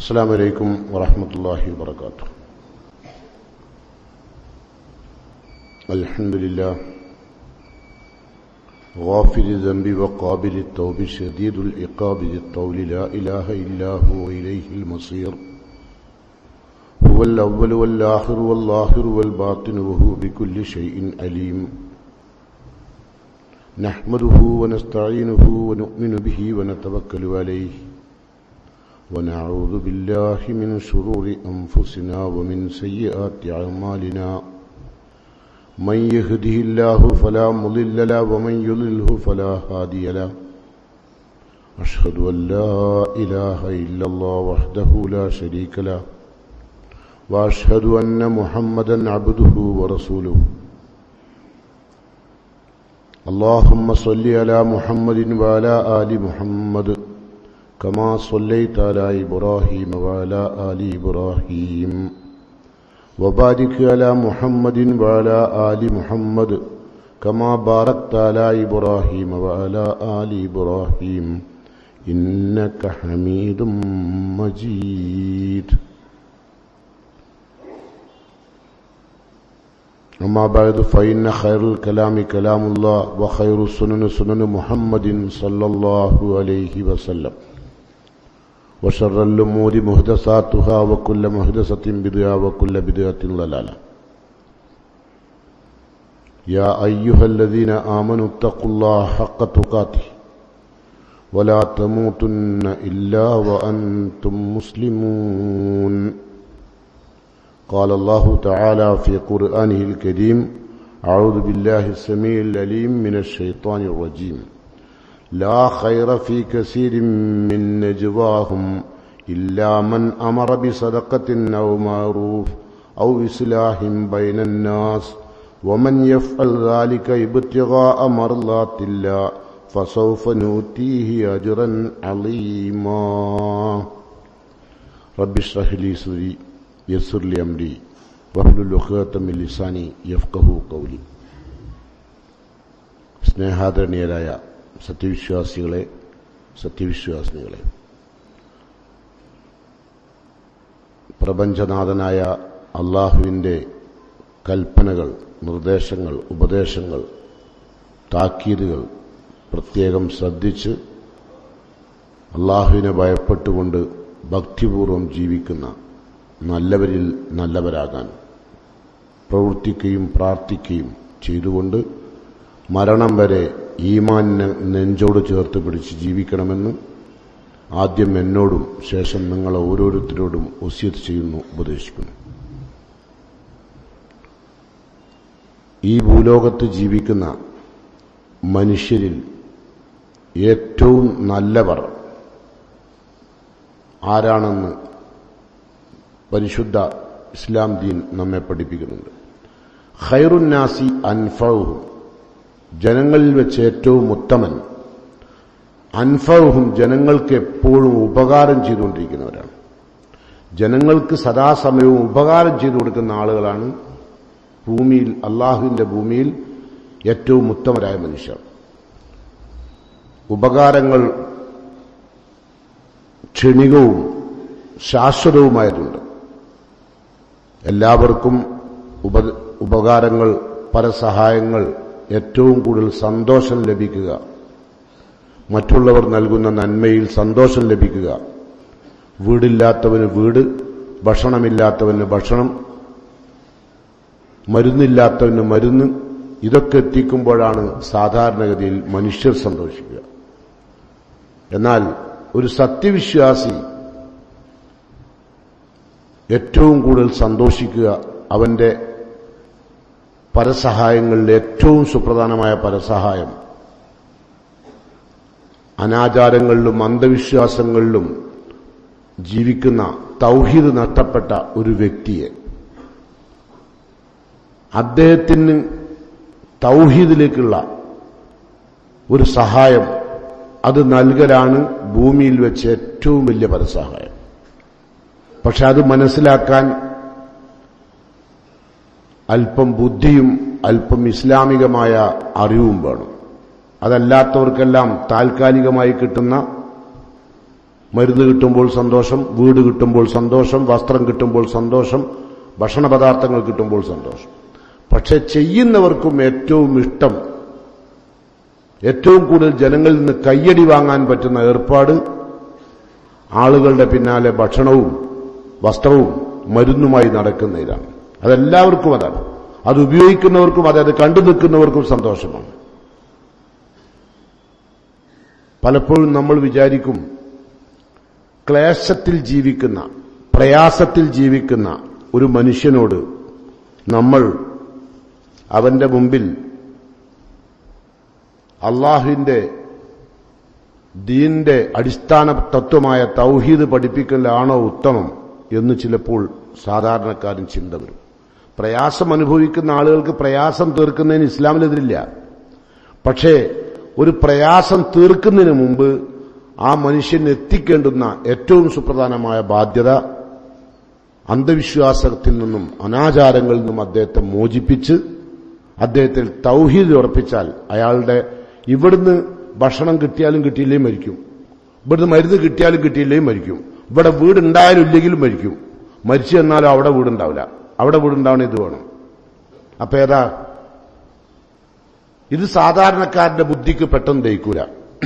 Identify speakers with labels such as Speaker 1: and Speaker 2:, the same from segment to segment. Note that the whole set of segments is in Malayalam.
Speaker 1: السلام عليكم ورحمة الله وبركاته الحمد لله غافل الذنب وقابل التوب شديد العقاب ذي الطول لا إله إلا هو إليه المصير هو الأول والآخر والظاهر والباطن وهو بكل شيء عليم نحمده ونستعينه ونؤمن به ونتوكل عليه ونعوذ بالله من شرور أنفسنا ومن سيئات أعمالنا من يهده الله فلا مضل له ومن يضلله فلا هادي له أشهد أن لا إله إلا الله وحده لا شريك له وأشهد أن محمدا عبده ورسوله اللهم صل على محمد وعلى آل محمد كما صليت على إبراهيم وعلى آل إبراهيم وبارك على محمد وعلى آل محمد كما باركت على إبراهيم وعلى آل إبراهيم إنك حميد مجيد أما بعد فإن خير الكلام كلام الله وخير السنن سنن محمد صلى الله عليه وسلم وشر الأمور مهدساتها وكل مهدسة بدعة وكل بدعة ضلالة يا أيها الذين آمنوا اتقوا الله حق تقاته ولا تموتن إلا وأنتم مسلمون قال الله تعالى في قرآنه الكريم أعوذ بالله السميع العليم من الشيطان الرجيم لا خير في كثير من نجواهم إلا من أمر بصدقة أو معروف أو إصلاح بين الناس ومن يفعل ذلك ابتغاء مرضات الله فسوف نؤتيه أجرا عظيما رب اشرح لي صدري يسر لي أمري واحلل عقدة من لساني يفقه قولي സ്നേഹാദരണീയരായ സത്യവിശ്വാസികളെ സത്യവിശ്വാസിനികളെ പ്രപഞ്ചനാഥനായ അള്ളാഹുവിൻ്റെ കൽപ്പനകൾ നിർദ്ദേശങ്ങൾ ഉപദേശങ്ങൾ താക്കീതുകൾ പ്രത്യേകം ശ്രദ്ധിച്ച് അള്ളാഹുവിനെ ഭയപ്പെട്ടുകൊണ്ട് ഭക്തിപൂർവം ജീവിക്കുന്ന നല്ലവരിൽ നല്ലവരാകാൻ പ്രവർത്തിക്കുകയും പ്രാർത്ഥിക്കുകയും ചെയ്തുകൊണ്ട് മരണം വരെ ഈമാനിനെ നെഞ്ചോട് ചേർത്ത് പിടിച്ച് ജീവിക്കണമെന്ന് ആദ്യം എന്നോടും ശേഷം നിങ്ങൾ ഓരോരുത്തരോടും ഒസ്യത്ത് ചെയ്യുന്നു ഉപദേശിക്കുന്നു ഈ ഭൂലോകത്ത് ജീവിക്കുന്ന മനുഷ്യരിൽ ഏറ്റവും നല്ലവർ ആരാണെന്ന് പരിശുദ്ധ ഇസ്ലാം ദീൻ നമ്മെ പഠിപ്പിക്കുന്നുണ്ട് ഖൈറുന്നാസി അൻഫവും ജനങ്ങളിൽ വെച്ച് ഏറ്റവും ഉത്തമൻ അൻഫവും ജനങ്ങൾക്ക് എപ്പോഴും ഉപകാരം ചെയ്തുകൊണ്ടിരിക്കുന്നവരാണ് ജനങ്ങൾക്ക് സദാസമയവും ഉപകാരം ചെയ്തു കൊടുക്കുന്ന ആളുകളാണ് ഭൂമിയിൽ അള്ളാഹുവിൻ്റെ ഭൂമിയിൽ ഏറ്റവും ഉത്തമരായ മനുഷ്യർ ഉപകാരങ്ങൾ ക്ഷണികവും ശാശ്വതവുമായതുണ്ട് എല്ലാവർക്കും ഉപ ഉപകാരങ്ങൾ പരസഹായങ്ങൾ ഏറ്റവും കൂടുതൽ സന്തോഷം ലഭിക്കുക മറ്റുള്ളവർ നൽകുന്ന നന്മയിൽ സന്തോഷം ലഭിക്കുക വീടില്ലാത്തവന് വീട് ഭക്ഷണമില്ലാത്തവന് ഭക്ഷണം മരുന്നില്ലാത്തവന് മരുന്ന് ഇതൊക്കെ എത്തിക്കുമ്പോഴാണ് സാധാരണഗതിയിൽ മനുഷ്യർ സന്തോഷിക്കുക എന്നാൽ ഒരു സത്യവിശ്വാസി ഏറ്റവും കൂടുതൽ സന്തോഷിക്കുക അവന്റെ പരസഹായങ്ങളിൽ ഏറ്റവും സുപ്രധാനമായ പരസഹായം അനാചാരങ്ങളിലും അന്ധവിശ്വാസങ്ങളിലും ജീവിക്കുന്ന തൗഹീദ് നഷ്ടപ്പെട്ട ഒരു വ്യക്തിയെ അദ്ദേഹത്തിന് തൗഹീദിലേക്കുള്ള ഒരു സഹായം അത് നൽകലാണ് ഭൂമിയിൽ വെച്ച് ഏറ്റവും വലിയ പരസഹായം പക്ഷെ അത് മനസ്സിലാക്കാൻ അല്പം ബുദ്ധിയും അല്പം ഇസ്ലാമികമായ അറിവും വേണം അതല്ലാത്തവർക്കെല്ലാം താൽക്കാലികമായി കിട്ടുന്ന മരുന്ന് കിട്ടുമ്പോൾ സന്തോഷം വീട് കിട്ടുമ്പോൾ സന്തോഷം വസ്ത്രം കിട്ടുമ്പോൾ സന്തോഷം ഭക്ഷണ പദാർത്ഥങ്ങൾ കിട്ടുമ്പോൾ സന്തോഷം പക്ഷെ ചെയ്യുന്നവർക്കും ഏറ്റവും ഇഷ്ടം ഏറ്റവും കൂടുതൽ ജനങ്ങളിൽ നിന്ന് കയ്യടി വാങ്ങാൻ പറ്റുന്ന ഏർപ്പാട് ആളുകളുടെ പിന്നാലെ ഭക്ഷണവും വസ്ത്രവും മരുന്നുമായി നടക്കുന്നതിലാണ് അതെല്ലാവർക്കും അതാണ് അത് ഉപയോഗിക്കുന്നവർക്കും അതെ അത് കണ്ടു നിൽക്കുന്നവർക്കും സന്തോഷമാണ് പലപ്പോഴും നമ്മൾ വിചാരിക്കും ക്ലേശത്തിൽ ജീവിക്കുന്ന പ്രയാസത്തിൽ ജീവിക്കുന്ന ഒരു മനുഷ്യനോട് നമ്മൾ അവന്റെ മുമ്പിൽ അള്ളാഹുവിന്റെ ദീന്റെ അടിസ്ഥാന തത്വമായ തൗഹീദ് പഠിപ്പിക്കലാണോ ഉത്തമം എന്ന് ചിലപ്പോൾ സാധാരണക്കാരൻ ചിന്ത വരും പ്രയാസം അനുഭവിക്കുന്ന ആളുകൾക്ക് പ്രയാസം തീർക്കുന്നതിന് ഇസ്ലാമിനെതിരില്ല പക്ഷേ ഒരു പ്രയാസം തീർക്കുന്നതിന് മുമ്പ് ആ മനുഷ്യൻ എത്തിക്കേണ്ടുന്ന ഏറ്റവും സുപ്രധാനമായ ബാധ്യത അന്ധവിശ്വാസത്തിൽ നിന്നും അനാചാരങ്ങളിൽ നിന്നും അദ്ദേഹത്തെ മോചിപ്പിച്ച് അദ്ദേഹത്തിൽ തൗഹീദ് ഉറപ്പിച്ചാൽ അയാളുടെ ഇവിടുന്ന് ഭക്ഷണം കിട്ടിയാലും കിട്ടിയില്ലേയും മരിക്കും ഇവിടുന്ന് മരുന്ന് കിട്ടിയാലും കിട്ടിയില്ലേയും മരിക്കും ഇവിടെ വീടുണ്ടായാലും ഇല്ലെങ്കിലും മരിക്കും മരിച്ചു എന്നാലും അവിടെ വീടുണ്ടാവില്ല അവിടെ വീടുണ്ടാവണ ഇത് വേണം അപ്പൊ ഏതാ ഇത് സാധാരണക്കാരന്റെ ബുദ്ധിക്ക് പെട്ടെന്ന് ദഹിക്കൂല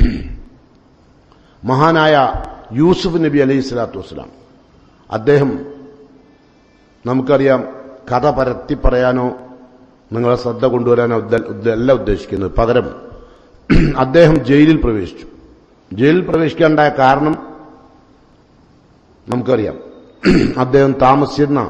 Speaker 1: മഹാനായ യൂസുഫ് നബി അലൈഹി സ്വലാത്തു വസ്സലാം അദ്ദേഹം നമുക്കറിയാം കഥ പരത്തി പറയാനോ നിങ്ങളെ ശ്രദ്ധ കൊണ്ടുവരാനോ ഉദ്ദ- ഉദ്ദ- അല്ല ഉദ്ദേശിക്കുന്നത് പകരം അദ്ദേഹം ജയിലിൽ പ്രവേശിച്ചു ജയിലിൽ പ്രവേശിക്കാനുണ്ടായ കാരണം നമുക്കറിയാം അദ്ദേഹം താമസിച്ചിരുന്ന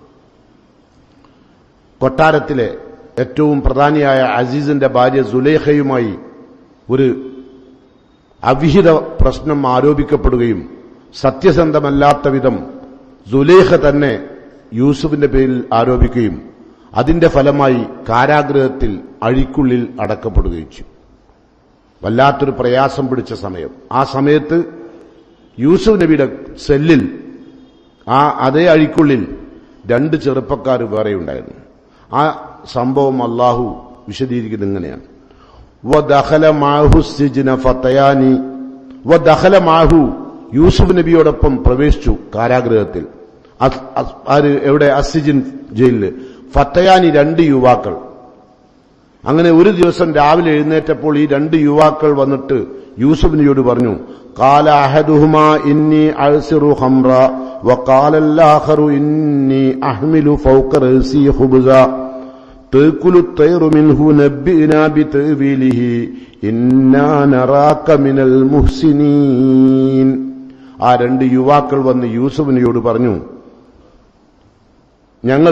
Speaker 1: കൊട്ടാരത്തിലെ ഏറ്റവും പ്രധാനിയായ അസീസിന്റെ ഭാര്യ സുലേഖയുമായി ഒരു അവിഹിത പ്രശ്നം ആരോപിക്കപ്പെടുകയും സത്യസന്ധമല്ലാത്ത വിധം സുലേഖ തന്നെ യൂസുഫിന്റെ പേരിൽ ആരോപിക്കുകയും അതിന്റെ ഫലമായി കാരാഗ്രഹത്തിൽ അഴിക്കുള്ളിൽ അടക്കപ്പെടുകയും ചെയ്തു വല്ലാത്തൊരു പ്രയാസം പിടിച്ച സമയം ആ സമയത്ത് യൂസുഫ് നബിയുടെ സെല്ലിൽ ആ അതേ അഴിക്കുള്ളിൽ രണ്ട് ചെറുപ്പക്കാർ വേറെ ഉണ്ടായിരുന്നു ആ സംഭവം അള്ളാഹു വിശദീകരിക്കുന്നത് ഇങ്ങനെയാണ് വദഖല മാഹു സിജ്ന ഫത്തയാനി വദഖല മാഹു യൂസുഫ് നബിയോടൊപ്പം പ്രവേശിച്ചു കാരാഗ്രഹത്തിൽ അസ്- അസ്- ആര് എവിടെ അസിജിൻ ജയിലില് ഫത്തയാനി രണ്ട് യുവാക്കൾ അങ്ങനെ ഒരു ദിവസം രാവിലെ എഴുന്നേറ്റപ്പോൾ ഈ രണ്ട് യുവാക്കൾ വന്നിട്ട് യൂസുഫിനിയോട് പറഞ്ഞു കാല അഹദുഹുമ ഇന്നി അഴ്സിറു ഹംറ വക്കാലല്ലാഹറു ഇന്നി അഹ്മിലു ഫൗക റസി ഖുബ്സ تأكل الطير منه نبئنا بتأويله إنا نراك من المحسنين ആ രണ്ട് യുവാക്കൾ വന്ന് യൂസുഫിനിയോട് പറഞ്ഞു ഞങ്ങൾ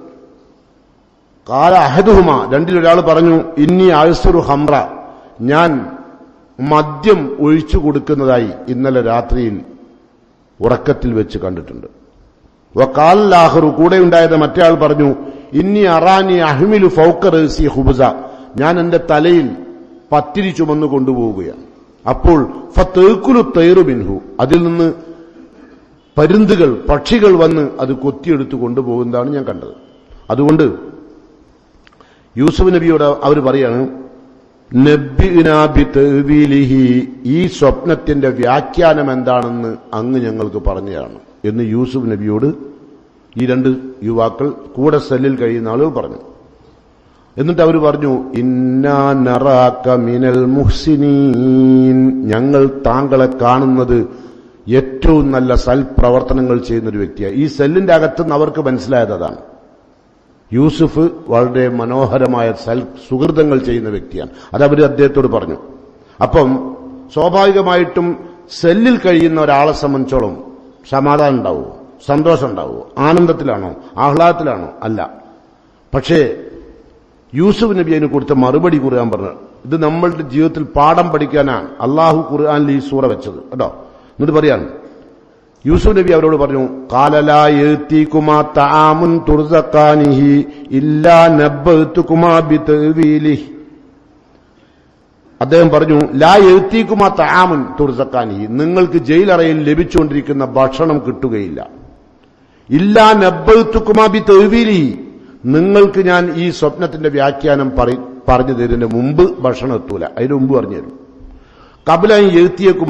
Speaker 1: കാല അഹദുഹുമ രണ്ടിലൊരാൾ പറഞ്ഞു ഇന്നി ആഴ്സുറു ഹംറ ഞാൻ മദ്യം ഒഴിച്ചു കൊടുക്കുന്നതായി ഇന്നലെ രാത്രിയിൽ ഉറക്കത്തിൽ വെച്ച് കണ്ടിട്ടുണ്ട് വക്കാലാഹറു കൂടെ ഉണ്ടായത് മറ്റേ ആൾ പറഞ്ഞു ഇന്നി അറാനി അഹ്മിലു ഫൗക്കറസി ഹുബസ ഞാൻ എന്റെ തലയിൽ പത്തിരി ചുമന്നു കൊണ്ടുപോവുകയാണ് അപ്പോൾ ഫത്തേക്കുലു തൈറു മിൻഹു അതിൽ നിന്ന് പരുന്തുകൾ പക്ഷികൾ വന്ന് അത് കൊത്തിയെടുത്ത് കൊണ്ടുപോകുന്നതാണ് ഞാൻ കണ്ടത് അതുകൊണ്ട് യൂസുഫ് നബിയോട് അവർ പറയാണ് നബ്ബിനാ ബിതഅ്വീലിഹി ഈ സ്വപ്നത്തിന്റെ വ്യാഖ്യാനം എന്താണെന്ന് അങ്ങ് ഞങ്ങൾക്ക് പറഞ്ഞതാണ് എന്ന് യൂസുഫ് നബിയോട് ഈ രണ്ട് യുവാക്കൾ കൂടെ സെല്ലിൽ കഴിയുന്ന ആളുകൾ പറഞ്ഞു എന്നിട്ട് അവർ പറഞ്ഞു ഇന്നാ നറാക്ക മിനൽ മുഹ്സിനീൻ ഞങ്ങൾ താങ്കളെ കാണുന്നത് ഏറ്റവും നല്ല സൽപ്രവർത്തനങ്ങൾ ചെയ്യുന്ന ഒരു വ്യക്തിയാണ് ഈ സെല്ലിന്റെ അകത്തുനിന്ന് അവർക്ക് മനസ്സിലായത് അതാണ് യൂസുഫ് വളരെ മനോഹരമായ സൽ സുഹൃതങ്ങൾ ചെയ്യുന്ന വ്യക്തിയാണ് അത് അവർ അദ്ദേഹത്തോട് പറഞ്ഞു അപ്പം സ്വാഭാവികമായിട്ടും സെല്ലിൽ കഴിയുന്ന ഒരാളെ സംബന്ധിച്ചോളം സമാധാനം ഉണ്ടാവുമോ സന്തോഷം ഉണ്ടാവുമോ ആനന്ദത്തിലാണോ ആഹ്ലാദത്തിലാണോ അല്ല പക്ഷേ യൂസുഫ് നബി അതിന് കൊടുത്ത മറുപടി ഖുർആൻ പറഞ്ഞു ഇത് നമ്മളുടെ ജീവിതത്തിൽ പാഠം പഠിക്കാനാണ് അള്ളാഹു ഖുർആാനിൽ ഈ സൂറ വെച്ചത് കേട്ടോ എന്നിട്ട് പറയാണ് യൂസുഫ് നബി അവരോട് പറഞ്ഞു കാലലാ എഴുത്തിക്കുമാ താമുൻ തുർസക്കാനിഹി ഇല്ലാ നബ്ബത്തുക്കുമാ ബിതവീലിഹി അദ്ദേഹം പറഞ്ഞു ലാ എഴുത്തിക്കുമാ താമുൻ തുർസക്കാനിഹി നിങ്ങൾക്ക് ജയിലറയിൽ ലഭിച്ചുകൊണ്ടിരിക്കുന്ന ഭക്ഷണം കിട്ടുകയില്ല ഇല്ലാ നബ്ബത്തുക്കുമാ ബിതവീലിഹി നിങ്ങൾക്ക് ഞാൻ ഈ സ്വപ്നത്തിന്റെ വ്യാഖ്യാനം പറ- പറഞ്ഞു തരുന്നതിന് മുമ്പ് ഭക്ഷണം എത്തൂല അതിന് മുമ്പ് പറഞ്ഞു തരും കപില എഴുത്തിയേക്കുമാ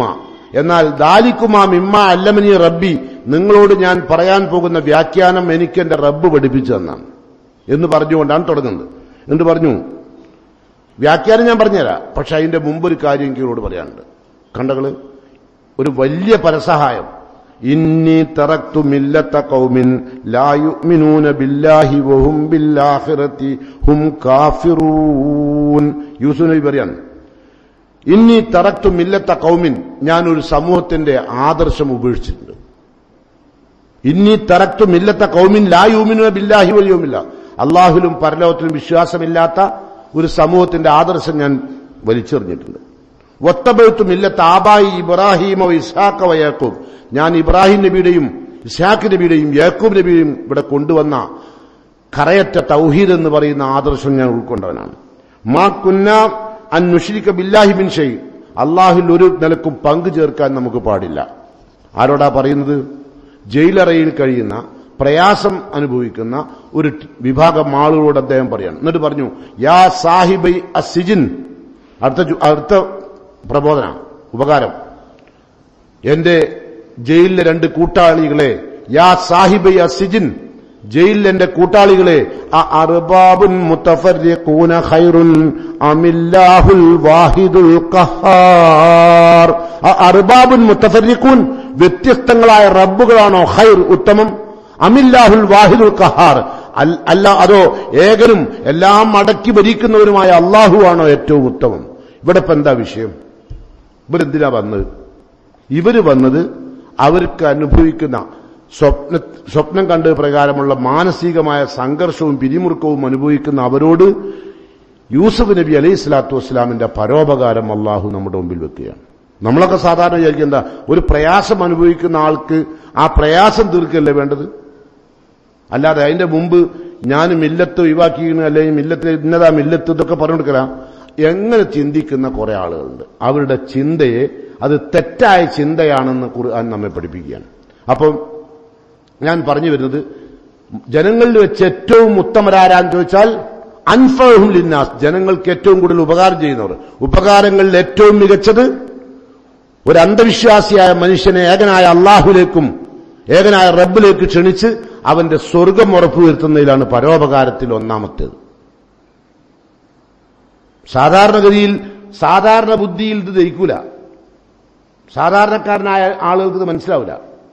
Speaker 1: എന്നാൽ ദാലിക്കുമാ മിമ്മ അല്ലമനി റബ്ബി നിങ്ങളോട് ഞാൻ പറയാൻ പോകുന്ന വ്യാഖ്യാനം എനിക്ക് എന്റെ റബ്ബ് പഠിപ്പിച്ചു തന്നാണ് എന്ന് പറഞ്ഞുകൊണ്ടാണ് തുടങ്ങുന്നത് എന്നിട്ട് പറഞ്ഞു വ്യാഖ്യാനം ഞാൻ പറഞ്ഞുതരാം പക്ഷെ അതിന്റെ മുമ്പ് ഒരു കാര്യം എനിക്കോട് പറയാനുണ്ട് കണ്ടകള് ഒരു വലിയ പരസഹായം ഇന്നി തറക്തു മില്ലത്ത കൗമിൻ ലാ യുഅ്മിനൂന ബില്ലാഹി വഹും ബില്ലാഹിറതി ഹും കാഫിറൂൻ യൂസുഫ് നബി പറയാണ് ഇന്നി തറക്തു മില്ലത്ത കൗമിൻ ഞാൻ ഒരു സമൂഹത്തിന്റെ ആദർശം ഉപേക്ഷിച്ചിട്ടുണ്ട് ഇന്നി തറക്തു മില്ലത്ത കൗമിൻ ലാ യൂമിനൂന ബില്ലാഹി വലിയുമില്ല അള്ളാഹുലും പരലോകത്തിലും വിശ്വാസമില്ലാത്ത ഒരു സമൂഹത്തിന്റെ ആദർശം ഞാൻ വലിച്ചെറിഞ്ഞിട്ടുണ്ട് ഒത്തബെഴുത്തു മില്ലത്ത് ആബായി ഇബ്രാഹിമോ ഇസ്ഹാഖ യാക്കൂബ് ഞാൻ ഇബ്രാഹിം നബിയുടെയും ഇസ്ഹാഖ് നബിയുടെയും യാക്കൂബ് നബിയുടെയും ഇവിടെ കൊണ്ടുവന്ന കറയറ്റ തൗഹീദ് എന്ന് പറയുന്ന ആദർശം ഞാൻ ഉൾക്കൊണ്ടവനാണ് മാ കുന്ന അൻ നുഷിരിക്ക ബില്ലാഹി ബിൻ ഷെയ് അള്ളാഹിൽ ഒരു നിലക്കും പങ്കു ചേർക്കാൻ നമുക്ക് പാടില്ല ആരോടാ പറയുന്നത് ജയിലറയിൽ കഴിയുന്ന പ്രയാസം അനുഭവിക്കുന്ന ഒരു വിഭാഗം ആളുകളോട് അദ്ദേഹം പറയാണ് എന്നിട്ട് പറഞ്ഞു യാ സാഹിബൈ അസിജിൻ അടുത്ത ജു- അടുത്ത പ്രബോധന ഉപകാരം എന്റെ ജയിലിലെ രണ്ട് കൂട്ടാളികളെ യാ സാഹിബൈ അസിജിൻ ജയിലിലെ എന്റെ കൂട്ടാളികളെ അ അർബാബുൻ മുത്തഫർരിഖൂന ഖൈറുൻ അമില്ലാഹുൽ വാഹിദുൽ ഖഹാർ അ അർബാബുൻ മുത്തഫർരിഖൂൻ വ്യത്യസ്തങ്ങളായ റബ്ബുകളാണോ ഖൈർ ഉത്തമം അമില്ലാഹുൽ വാഹിദുൽ ഖഹാർ അൽ- അല്ല അതോ ഏകനും എല്ലാം അടക്കി ഭരിക്കുന്നവരുമായ അള്ളാഹു ആണോ ഏറ്റവും ഉത്തമം ഇവിടെ ഇപ്പൊ എന്താ വിഷയം ഇവരെന്തിനാ വന്നത് ഇവര് വന്നത് അവർക്ക് അനുഭവിക്കുന്ന സ്വപ്ന സ്വപ്നം കണ്ട പ്രകാരമുള്ള മാനസികമായ സംഘർഷവും പിരിമുറുക്കവും അനുഭവിക്കുന്ന അവരോട് യൂസഫ് നബി അലൈഹി സ്വലാത്തു വസ്സലാമിന്റെ പരോപകാരം അള്ളാഹു നമ്മുടെ മുമ്പിൽ വെക്കുകയാണ് നമ്മളൊക്കെ സാധാരണ വിചാരിക്കും എന്താ ഒരു പ്രയാസം അനുഭവിക്കുന്ന ആൾക്ക് ആ പ്രയാസം തീർക്കല്ലേ വേണ്ടത് അല്ലാതെ അതിന്റെ മുമ്പ് ഞാൻ മില്ലത്ത് ഒഴിവാക്കിയിരുന്നു അല്ലെങ്കിൽ മില്ലത്ത് ഇന്നതാ മില്ലത്ത് ഇതൊക്കെ പറഞ്ഞു കൊടുക്കലാം എങ്ങനെ ചിന്തിക്കുന്ന കുറെ ആളുകളുണ്ട് അവരുടെ ചിന്തയെ അത് തെറ്റായ ചിന്തയാണെന്ന് ഖുർആൻ നമ്മെ പഠിപ്പിക്കുകയാണ് അപ്പം ഞാൻ പറഞ്ഞു വരുന്നത് ജനങ്ങളിൽ വെച്ച് ഏറ്റവും ഉത്തമരാരാന്ന് ചോദിച്ചാൽ അൻഫഹും ലിന്നാസ് ജനങ്ങൾക്ക് ഏറ്റവും കൂടുതൽ ഉപകാരം ചെയ്യുന്നവർ ഉപകാരങ്ങളിൽ ഏറ്റവും മികച്ചത് ഒരു അന്ധവിശ്വാസിയായ മനുഷ്യനെ ഏകനായ അള്ളാഹുലേക്കും ഏകനായ റബ്ബിലേക്ക് ക്ഷണിച്ച് അവന്റെ സ്വർഗം ഉറപ്പുവരുത്തുന്നതിലാണ് പരോപകാരത്തിൽ ഒന്നാമത്തേത് സാധാരണഗതിയിൽ സാധാരണ ബുദ്ധിയിൽ ഇത് ദഹിക്കൂല സാധാരണക്കാരനായ ആളുകൾക്ക് ഇത് മനസ്സിലാവില്ല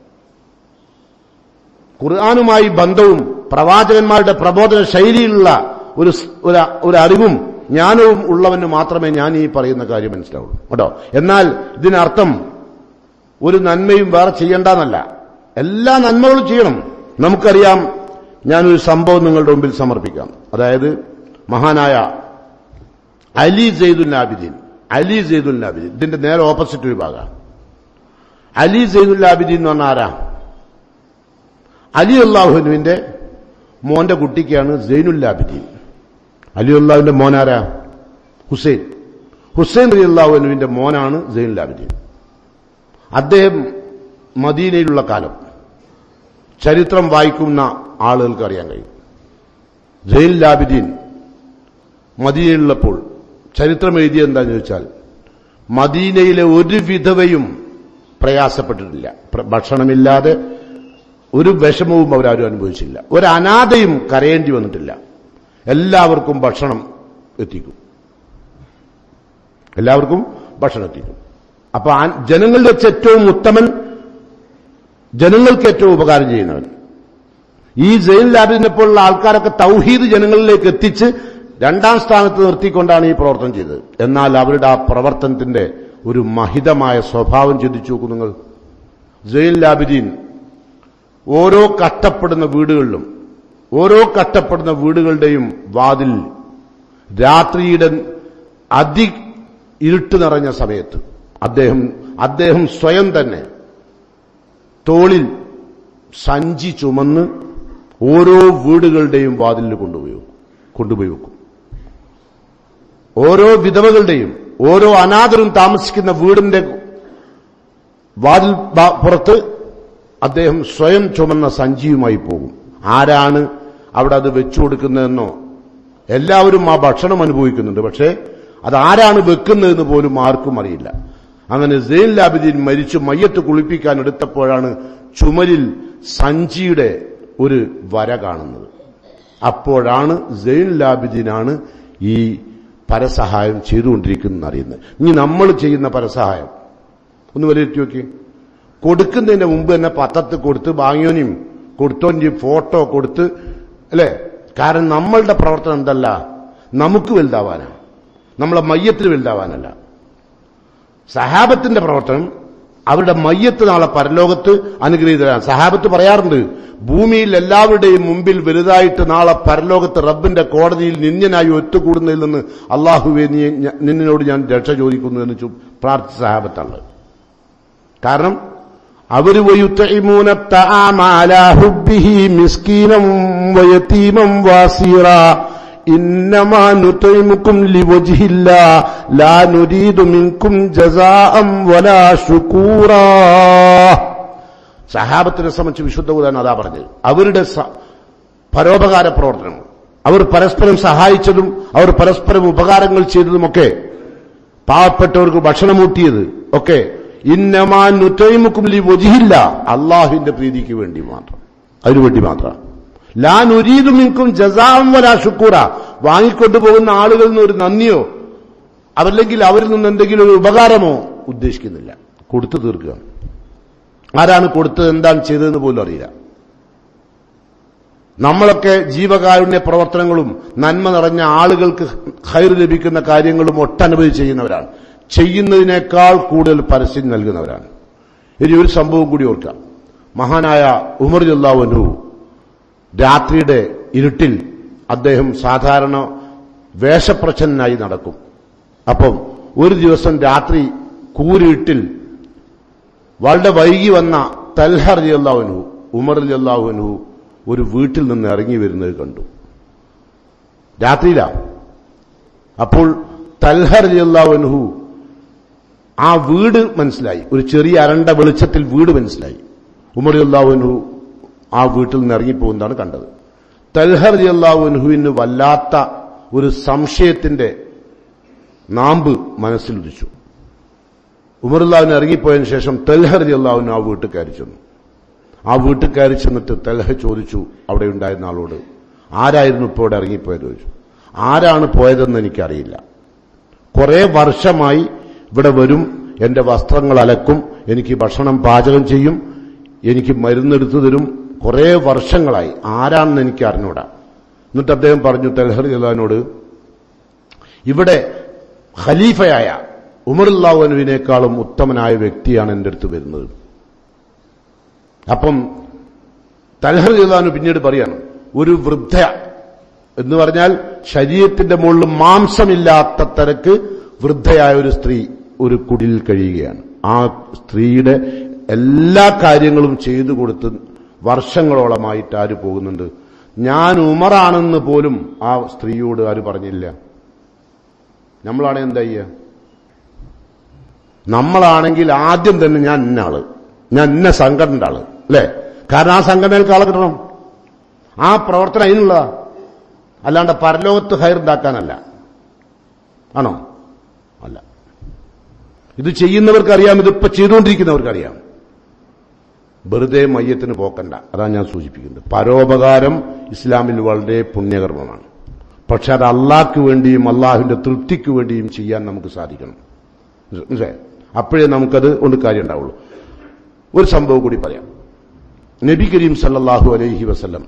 Speaker 1: ഖുർആാനുമായി ബന്ധവും പ്രവാചകന്മാരുടെ പ്രബോധന ശൈലിയിലുള്ള ഒരു സ്- ഒരു- ഒരു അറിവും ജ്ഞാനവും ഉള്ളവന് മാത്രമേ ഞാൻ ഈ പറയുന്ന കാര്യം മനസ്സിലാവുള്ളൂ കേട്ടോ എന്നാൽ ഇതിനർത്ഥം ഒരു നന്മയും വേറെ ചെയ്യേണ്ടെന്നല്ല എല്ലാ നന്മകളും ചെയ്യണം നമുക്കറിയാം ഞാനൊരു സംഭവം നിങ്ങളുടെ മുമ്പിൽ സമർപ്പിക്കാം അതായത് മഹാനായ അലി സെയ്ദുൽ ആബിദീൻ അലി സെയ്ദുൽ ആബിദീൻ ഇതിന്റെ നേരെ ഓപ്പോസിറ്റ് വിഭാഗം അലി സെയ്ദുൽ ആബിദീൻ എന്ന് പറഞ്ഞ ആരാ അലി അള്ളാഹുനുവിന്റെ മോന്റെ കുട്ടിക്കാണ് സൈനുൽ ആബിദീൻ അലി അള്ളാഹുവിന്റെ മോനാരാ ഹുസൈൻ ഹുസൈൻ അലി അള്ളാഹുനുവിന്റെ മോനാണ് സൈനുൽ ആബിദീൻ അദ്ദേഹം മദീനയിലുള്ള കാലം ചരിത്രം വായിക്കുന്ന ആളുകൾക്ക് അറിയാൻ കഴിയും സൈനുൽ ആബിദീൻ മദീനയിലുള്ളപ്പോൾ ചരിത്രം എഴുതിയ എന്താന്ന് ചോദിച്ചാൽ മദീനയിലെ ഒരു വിധവയും പ്രയാസപ്പെട്ടിട്ടില്ല പ്ര- ഭക്ഷണമില്ലാതെ ഒരു വിഷമവും അവരാരും അനുഭവിച്ചില്ല ഒരു അനാഥയും കരയേണ്ടി വന്നിട്ടില്ല എല്ലാവർക്കും ഭക്ഷണം എത്തിക്കും എല്ലാവർക്കും ഭക്ഷണം എത്തിക്കും അപ്പൊ ആ- ജനങ്ങളിൽ വെച്ച് ഏറ്റവും ഉത്തമൻ ജനങ്ങൾക്ക് ഏറ്റവും ഉപകാരം ചെയ്യുന്നവൻ ഈ ജയിൽ ലാബിനെ പോലുള്ള ആൾക്കാരൊക്കെ തൗഹീദ് ജനങ്ങളിലേക്ക് എത്തിച്ച് രണ്ടാം സ്ഥാനത്ത് നിർത്തിക്കൊണ്ടാണ് ഈ പ്രവർത്തനം ചെയ്തത് എന്നാൽ അവരുടെ ആ പ്രവർത്തനത്തിന്റെ ഒരു മഹിതമായ സ്വഭാവം ചിന്തിച്ചു നോക്കൂ നിങ്ങൾ ജയിൽ ലാബിദീൻ ഓരോ കഷ്ടപ്പെടുന്ന വീടുകളിലും ഓരോ കഷ്ടപ്പെടുന്ന വീടുകളുടെയും വാതിൽ രാത്രിയുടെ അതി ഇരുട്ട് നിറഞ്ഞ സമയത്ത് അദ്ദേഹം അദ്ദേഹം സ്വയം തന്നെ തോളിൽ സഞ്ചി ചുമന്ന് ഓരോ വീടുകളുടെയും വാതിലിൽ കൊണ്ടുപോയി വെക്കും. കൊണ്ടുപോയി വെക്കും ഓരോ വിധവകളുടെയും ഓരോ അനാഥരും താമസിക്കുന്ന വീടിന്റെ വാതിൽ ബ- പുറത്ത് അദ്ദേഹം സ്വയം ചുമന്ന സഞ്ചിയുമായി പോകും ആരാണ് അവിടെ അത് വെച്ചു കൊടുക്കുന്നതെന്നോ എല്ലാവരും ആ ഭക്ഷണം അനുഭവിക്കുന്നുണ്ട് പക്ഷേ അത് ആരാണ് വെക്കുന്നതെന്ന് പോലും ആർക്കും അറിയില്ല അങ്ങനെ സെയിൻ ലാബിദീൻ മരിച്ചു മയ്യത്ത് കുളിപ്പിക്കാൻ എടുത്തപ്പോഴാണ് ചുമലിൽ സഞ്ചിയുടെ ഒരു വര കാണുന്നത് അപ്പോഴാണ് സെയിൻ ലാബിദീനാണ് ഈ പരസഹായം ചെയ്തുകൊണ്ടിരിക്കുന്നത് അറിയുന്നത് ഇനി നമ്മൾ ചെയ്യുന്ന പരസഹായം ഒന്ന് വിലയിരുത്തി നോക്കി കൊടുക്കുന്നതിന്റെ മുമ്പ് തന്നെ പത്രത്തിൽ കൊടുത്ത് വാങ്ങിയോനും കൊടുത്തോൻ്റെയും ഫോട്ടോ കൊടുത്ത് അല്ലേ കാരണം നമ്മളുടെ പ്രവർത്തനം എന്തല്ല നമുക്ക് വലുതാവാനാണ് നമ്മളെ മയ്യത്തിന് വലുതാവാനല്ല സഹാബത്തിന്റെ പ്രവർത്തനം അവരുടെ മയ്യത്ത് നാളെ പരലോകത്ത് അനുഗ്രഹീതരാണ് സഹാബത്ത് പറയാറുണ്ട് ഭൂമിയിൽ എല്ലാവരുടെയും മുമ്പിൽ വലുതായിട്ട് നാളെ പരലോകത്ത് റബ്ബിന്റെ കോടതിയിൽ നിന്യനായി ഒത്തുകൂടുന്നതിൽ നിന്ന് അള്ളാഹുവെ നീ ഞ- നിന്നിനോട് ഞാൻ രക്ഷ ചോദിക്കുന്നു എന്ന് ചു- പ്രാർത്ഥിച്ച സഹാബത്താണ് കാരണം അവര് വയുത്തഇമൂന الطعام على حبه مسكينا ويتيما واسيرا إنما نطعمكم لوجه الله لا نريد منكم جزاء ولا شكورا സഹാബത്തിനെ സംബന്ധിച്ച് വിശുദ്ധ ഖുർആൻ അതാ പറഞ്ഞത് അവരുടെ സ- പരോപകാര പ്രവർത്തനം അവർ പരസ്പരം സഹായിച്ചതും അവർ പരസ്പരം ഉപകാരങ്ങൾ ചെയ്തതുമൊക്കെ പാവപ്പെട്ടവർക്ക് ഭക്ഷണം ഊട്ടിയത് ഒക്കെ ഇന്നമാൻ നുറ്റൈമുക്കും ലി വജിഹില്ല അള്ളാഹുവിന്റെ പ്രീതിക്ക് വേണ്ടി മാത്രം അതിനുവേണ്ടി മാത്രം ലാ നുരീതുമിൻകും ജസാം വലാ ശുക്കൂറ വാങ്ങിക്കൊണ്ടുപോകുന്ന ആളുകളിൽ നിന്ന് ഒരു നന്ദിയോ അതല്ലെങ്കിൽ അവരിൽ നിന്ന് എന്തെങ്കിലും ഒരു ഉപകാരമോ ഉദ്ദേശിക്കുന്നില്ല കൊടുത്തു തീർക്കുക ആരാണ് കൊടുത്തത് എന്താണ് ചെയ്തതെന്ന് പോലും അറിയില്ല നമ്മളൊക്കെ ജീവകാരുണ്യ പ്രവർത്തനങ്ങളും നന്മ നിറഞ്ഞ ആളുകൾക്ക് ഹൈർ ലഭിക്കുന്ന കാര്യങ്ങളും ഒട്ടനവധി ചെയ്യുന്നവരാണ് ചെയ്യുന്നതിനേക്കാൾ കൂടുതൽ പരസ്യം നൽകുന്നവരാണ് ഇനി ഒരു സംഭവം കൂടി ഓർക്കാം മഹാനായ ഉമർ ജല്ലാവനു രാത്രിയുടെ ഇരുട്ടിൽ അദ്ദേഹം സാധാരണ വേഷപ്രച്ഛന്നായി നടക്കും അപ്പം ഒരു ദിവസം രാത്രി കൂരിട്ടിൽ വളരെ വൈകി വന്ന തൽഹർ അള്ളാഹുനു ഉമർ അള്ളാഹുനു ഒരു വീട്ടിൽ നിന്ന് ഇറങ്ങി വരുന്നത് കണ്ടു രാത്രിയിലാ അപ്പോൾ തൽഹർ അള്ളാഹുനു ആ വീട് മനസ്സിലായി ഒരു ചെറിയ അരണ്ട വെളിച്ചത്തിൽ വീട് മനസ്സിലായി ഉമർ അള്ളാഹുനു ആ വീട്ടിൽ നിന്ന് ഇറങ്ങിപ്പോകുന്നതാണ് കണ്ടത് തൽഹർ അള്ളാഹുനുഹുവിന് വല്ലാത്ത ഒരു സംശയത്തിന്റെ നാമ്പ് മനസ്സിൽ ഉദിച്ചു ഉമറുല്ലാവിന് ഇറങ്ങിപ്പോയതിനു ശേഷം തെൽഹർ അള്ളാഹുവിന് ആ വീട്ടിൽ കയറി ചെന്നു ആ വീട്ടിൽ കയറി ചെന്നിട്ട് തെൽഹ ചോദിച്ചു അവിടെ ഉണ്ടായിരുന്ന ആളോട് ആരായിരുന്നു ഇപ്പോൾ ഇവിടെ ഇറങ്ങിപ്പോയത് ചോദിച്ചു ആരാണ് പോയതെന്ന് എനിക്കറിയില്ല കുറെ വർഷമായി ഇവിടെ വരും എന്റെ വസ്ത്രങ്ങൾ അലക്കും എനിക്ക് ഭക്ഷണം പാചകം ചെയ്യും എനിക്ക് മരുന്നെടുത്തു തരും കുറെ വർഷങ്ങളായി ആരാണെന്ന് എനിക്ക് അറിഞ്ഞൂടാ എന്നിട്ട് അദ്ദേഹം പറഞ്ഞു തെൽഹർ അള്ളഹാനോട് ഇവിടെ ഖലീഫയായ ഉമറുല്ലാവനുവിനേക്കാളും ഉത്തമനായ വ്യക്തിയാണ് എൻ്റെ അടുത്ത് വരുന്നത് അപ്പം തൽഹർ ജലാനു പിന്നീട് പറയാണ് ഒരു വൃദ്ധ എന്ന് പറഞ്ഞാൽ ശരീരത്തിന്റെ മുകളിൽ മാംസമില്ലാത്ത തരക്ക് വൃദ്ധയായ ഒരു സ്ത്രീ ഒരു കുടിൽ കഴിയുകയാണ് ആ സ്ത്രീയുടെ എല്ലാ കാര്യങ്ങളും ചെയ്തു കൊടുത്ത് വർഷങ്ങളോളമായിട്ട് ആര് പോകുന്നുണ്ട് ഞാൻ ഉമറാണെന്ന് പോലും ആ സ്ത്രീയോട് ആര് പറഞ്ഞില്ല നമ്മളാണ് എന്താ ചെയ്യുക നമ്മളാണെങ്കിൽ ആദ്യം തന്നെ ഞാൻ ഇന്ന ആള് ഞാൻ ഇന്ന സംഘടനയുടെ ആള് അല്ലേ കാരണം ആ സംഘടനയിലേക്ക് ആളെ കിട്ടണം ആ പ്രവർത്തനം അതിനുള്ളതാ അല്ലാണ്ട് പരലോകത്ത് ഹയർ ഉണ്ടാക്കാനല്ല ആണോ അല്ല ഇത് ചെയ്യുന്നവർക്കറിയാം ഇതിപ്പോ ചെയ്തുകൊണ്ടിരിക്കുന്നവർക്കറിയാം വെറുതെ മയ്യത്തിന് പോക്കണ്ട അതാണ് ഞാൻ സൂചിപ്പിക്കുന്നത് പരോപകാരം ഇസ്ലാമിൽ വളരെ പുണ്യകർമ്മമാണ് പക്ഷെ അത് അള്ളാഹ്ക്ക് വേണ്ടിയും അള്ളാഹുവിന്റെ തൃപ്തിക്ക് വേണ്ടിയും ചെയ്യാൻ നമുക്ക് സാധിക്കണം മനസ്സിലായോ? അപ്പോഴേ നമുക്കത് കൊണ്ട് കാര്യം ഉണ്ടാവുള്ളൂ ഒരു സംഭവം കൂടി പറയാം നബി കരീം സല്ലല്ലാഹു അലൈഹി വസല്ലം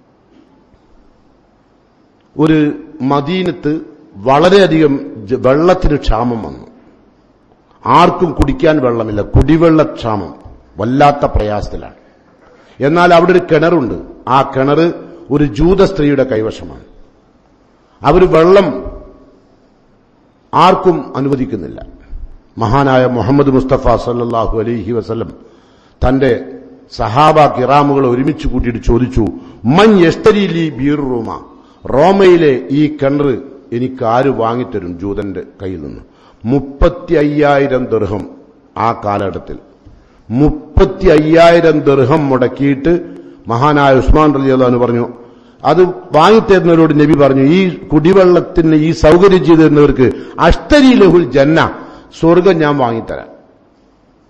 Speaker 1: ഒരു മദീനത്ത് വളരെയധികം ജ- വെള്ളത്തിന് ക്ഷാമം വന്നു ആർക്കും കുടിക്കാൻ വെള്ളമില്ല കുടിവെള്ളക്ഷാമം വല്ലാത്ത പ്രയാസത്തിലാണ് എന്നാൽ അവിടെ ഒരു കിണറുണ്ട് ആ കിണർ ഒരു ജൂത സ്ത്രീയുടെ കൈവശമാണ് അവർ വെള്ളം ആർക്കും അനുവദിക്കുന്നില്ല മഹാനായ മുഹമ്മദ് മുസ്തഫ സല്ലല്ലാഹു അലൈഹി വസല്ലം തന്റെ സഹാബ കിറാമുകൾ ഒരുമിച്ച് കൂട്ടിയിട്ട് ചോദിച്ചു മൻ എസ്തരീലി ബീർ റോമ റോമയിലെ ഈ കിണർ എനിക്ക് ആര് വാങ്ങിത്തരും ജൂതന്റെ കയ്യിൽ നിന്ന് മുപ്പത്തി അയ്യായിരം ദർഹം ആ കാലഘട്ടത്തിൽ മുപ്പത്തി അയ്യായിരം ദർഹം മുടക്കിയിട്ട് മഹാനായ ഉസ്മാൻ റലി അള്ളഹാന് പറഞ്ഞു അത് വാങ്ങിത്തരുന്നവരോട് നബി പറഞ്ഞു ഈ കുടിവെള്ളത്തിന് ഈ സൗകര്യം ചെയ്തു തരുന്നവർക്ക് അഷ്ടരി ലഹുൽ ജന്ന സ്വർഗം ഞാൻ വാങ്ങിത്തരാം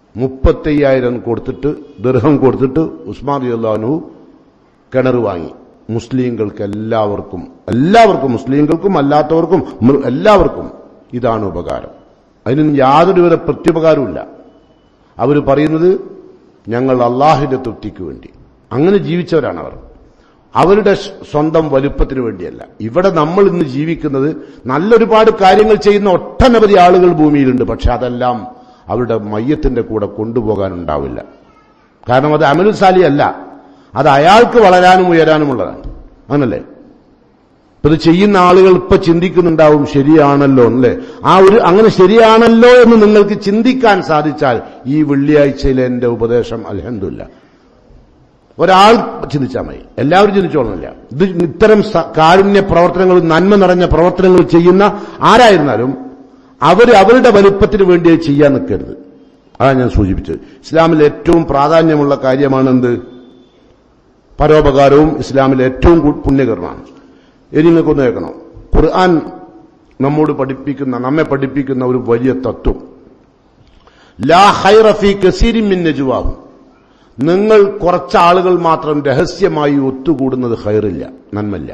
Speaker 1: മുപ്പത്തയ്യായിരം കൊടുത്തിട്ട് ദീർഘം കൊടുത്തിട്ട് ഉസ്മാൻ അള്ളാഹു കിണർ വാങ്ങി മുസ്ലിങ്ങൾക്ക് എല്ലാവർക്കും എല്ലാവർക്കും മുസ്ലിങ്ങൾക്കും അല്ലാത്തവർക്കും മൃ- എല്ലാവർക്കും ഇതാണ് ഉപകാരം അതിന് യാതൊരുവിധ പ്രത്യുപകാരവുമില്ല അവർ പറയുന്നത് ഞങ്ങൾ അള്ളാഹിന്റെ തൃപ്തിക്ക് വേണ്ടി അങ്ങനെ ജീവിച്ചവരാണ് അവർ അവരുടെ സ്വ- സ്വന്തം വലുപ്പത്തിന് വേണ്ടിയല്ല ഇവിടെ നമ്മൾ ഇന്ന് ജീവിക്കുന്നത് നല്ലൊരുപാട് കാര്യങ്ങൾ ചെയ്യുന്ന ഒട്ടനവധി ആളുകൾ ഭൂമിയിലുണ്ട് പക്ഷെ അതെല്ലാം അവരുടെ മയ്യത്തിന്റെ കൂടെ കൊണ്ടുപോകാനുണ്ടാവില്ല കാരണം അത് അമലു സാലി അല്ല അത് അയാൾക്ക് വളരാനും ഉയരാനുമുള്ളതാണ് അങ്ങനല്ലേ ഇപ്പൊ ഇത് ചെയ്യുന്ന ആളുകൾ ഇപ്പൊ ചിന്തിക്കുന്നുണ്ടാവും ശരിയാണല്ലോ അല്ലേ ആ ഒരു അങ്ങനെ ശരിയാണല്ലോ എന്ന് നിങ്ങൾക്ക് ചിന്തിക്കാൻ സാധിച്ചാൽ ഈ വെള്ളിയാഴ്ചയിലെ എന്റെ ഉപദേശം അലഹമില്ല ഒരാൾ ചിന്തിച്ചാൽ മതി എല്ലാവരും ചിന്തിച്ചോളന്നില്ല ഇത് ഇത്തരം സ- കാരുണ്യ പ്രവർത്തനങ്ങൾ നന്മ നിറഞ്ഞ പ്രവർത്തനങ്ങൾ ചെയ്യുന്ന ആരായിരുന്നാലും അവർ അവരുടെ വലുപ്പത്തിന് വേണ്ടി അത് ചെയ്യാൻ നിൽക്കരുത് അതാണ് ഞാൻ സൂചിപ്പിച്ചത് ഇസ്ലാമിൽ ഏറ്റവും പ്രാധാന്യമുള്ള കാര്യമാണ് എന്ത് പരോപകാരവും ഇസ്ലാമിൽ ഏറ്റവും കൂ- പുണ്യകരമാണ് ഇനി നിങ്ങൾക്കൊന്ന് കേൾക്കണം ഖുർആൻ നമ്മോട് പഠിപ്പിക്കുന്ന നമ്മെ പഠിപ്പിക്കുന്ന ഒരു വലിയ തത്വം ലാ ഹൈറഫി കസീരി മിൻ നജുവാഹും നിങ്ങൾ കുറച്ച് ആളുകൾ മാത്രം രഹസ്യമായി ഒത്തുകൂടുന്നത് ഹൈറില്ല നന്മല്ല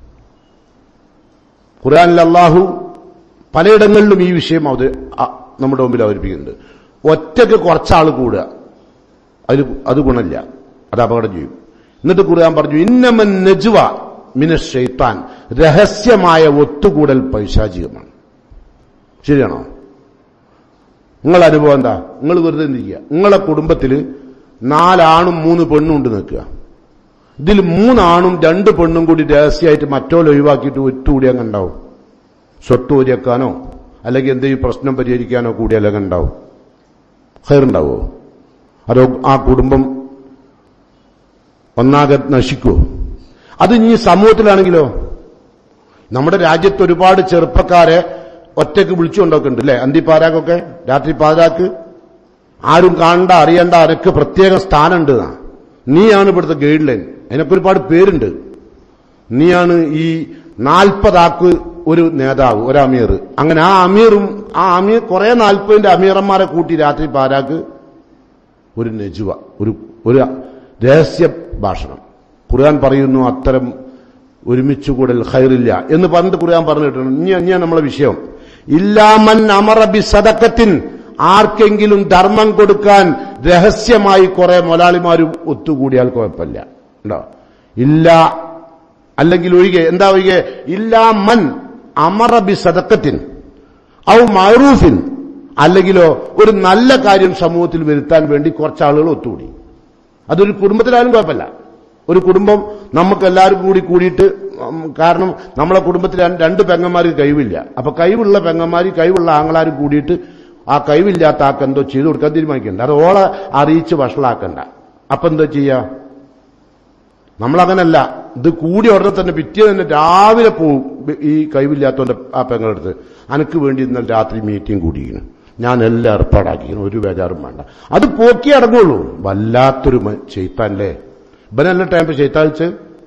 Speaker 1: ഖുർആനിൽ അള്ളാഹു പലയിടങ്ങളിലും ഈ വിഷയം അവത് അ- നമ്മുടെ മുമ്പിൽ അവതരിപ്പിക്കുന്നുണ്ട് ഒറ്റയ്ക്ക് കുറച്ചാൾ കൂടുക അതിൽ അത് ഗുണമില്ല അത് അപകടം ചെയ്യും എന്നിട്ട് ഖുർആൻ പറഞ്ഞു ഇന്നമൻ നജുവ മിന ഷെയ്ത്താൻ രഹസ്യമായ ഒത്തുകൂടൽ പൈശാചികമാണ് ശരിയാണോ നിങ്ങളെ അനുഭവം എന്താ നിങ്ങൾ വെറുതെ നിൽക്കുക നിങ്ങളെ കുടുംബത്തിൽ നാലാണും മൂന്ന് പെണ്ണും ഉണ്ട് നിൽക്കുക ഇതിൽ മൂന്നാണും രണ്ട് പെണ്ണും കൂടി രഹസ്യമായിട്ട് മറ്റോലെ ഒഴിവാക്കിയിട്ട് ഒത്തുകൂടി അങ്ങ് ഉണ്ടാവും സ്വത്ത് ഊരിയാക്കാനോ അല്ലെങ്കിൽ എന്തെങ്കിലും പ്രശ്നം പരിഹരിക്കാനോ കൂടിയാലൊക്കെ ഉണ്ടാവും ഹയറുണ്ടാവോ അതോ ആ കുടുംബം ഒന്നാകെ നശിക്കുമോ അത് ഇനി സമൂഹത്തിലാണെങ്കിലോ നമ്മുടെ രാജ്യത്ത് ഒരുപാട് ചെറുപ്പക്കാരെ ഒറ്റയ്ക്ക് വിളിച്ചുകൊണ്ടൊക്കെയുണ്ട് അല്ലേ അന്തിപ്പാരാക്കൊക്കെ രാത്രി പാതിരാക്ക് ആരും കാണണ്ട അറിയണ്ട അനക്ക് പ്രത്യേക സ്ഥാനമുണ്ട് എന്നാ. നീയാണ് ഇവിടുത്തെ ഗൈഡ് ലൈൻ അതിനൊക്കെ ഒരുപാട് പേരുണ്ട് നീയാണ് ഈ നാൽപ്പതാക്ക് ഒരു നേതാവ് ഒരു അമീർ അങ്ങനെ ആ അമീറും ആ അമീർ കുറെ നാൽപ്പതിന്റെ അമീറന്മാരെ കൂട്ടി രാത്രി പാരാക്ക് ഒരു നെജുവ ഒരു ഒരു രഹസ്യ ഭാഷണം ഖുർആൻ പറയുന്നു അത്തരം ഒരുമിച്ച് കൂടൽ ഖൈറില്ല എന്ന് പറഞ്ഞിട്ട് ഖുർആൻ പറഞ്ഞിട്ടുണ്ട് ഇനി ഇനിയാണ് നമ്മളെ വിഷയം ഇല്ലാമൻ അമറബി സദക്കത്തിൻ ആർക്കെങ്കിലും ധർമ്മം കൊടുക്കാൻ രഹസ്യമായി കുറെ മൊലാളിമാരും ഒത്തുകൂടിയാൽ കുഴപ്പമില്ല ഉണ്ടോ ഇല്ല അല്ലെങ്കിൽ ഒഴികെ എന്താ ഒഴികെ ഇല്ലാ മൻ അമറബി സദക്കത്തിൻ ഔ മറൂഫിൻ അല്ലെങ്കിലോ ഒരു നല്ല കാര്യം സമൂഹത്തിൽ വരുത്താൻ വേണ്ടി കുറച്ച് ആളുകൾ ഒത്തുകൂടി അതൊരു കുടുംബത്തിലായാലും കുഴപ്പമില്ല ഒരു കുടുംബം നമുക്ക് എല്ലാവരും കൂടി കൂടിയിട്ട് ഉം, കാരണം നമ്മളെ കുടുംബത്തിൽ രണ്ട് രണ്ട് പെങ്ങന്മാർക്ക് കഴിവില്ല അപ്പൊ കഴിവുള്ള പെങ്ങന്മാർ കഴിവുള്ള ആങ്ങളാരും കൂടിയിട്ട് ആ കഴിവില്ലാത്ത ആൾക്ക് എന്തോ ചെയ്തു കൊടുക്കാൻ തീരുമാനിക്കണ്ട അത് ഓളെ അറിയിച്ച് വഷളാക്കണ്ട അപ്പൊ എന്താ ചെയ്യാ നമ്മളങ്ങനല്ല ഇത് കൂടി ഉടനെ തന്നെ പിറ്റേ തന്നെ രാവിലെ പോവും ഈ കഴിവില്ലാത്തവന്റെ ആ പെങ്ങളെടുത്ത് അനക്ക് വേണ്ടി ഇന്നലെ രാത്രി മീറ്റിംഗ് കൂടിയിരിക്കുന്നു ഞാൻ എല്ലാം ഏർപ്പാടാക്കിയിരുന്നു ഒരു ബേജാറും വേണ്ട അത് പോക്കി അടങ്ങുള്ളൂ വല്ലാത്തൊരു ചെയ്ത്താനല്ലേ ഇവനല്ല ടൈം ചെയ്ത്താഴ്ച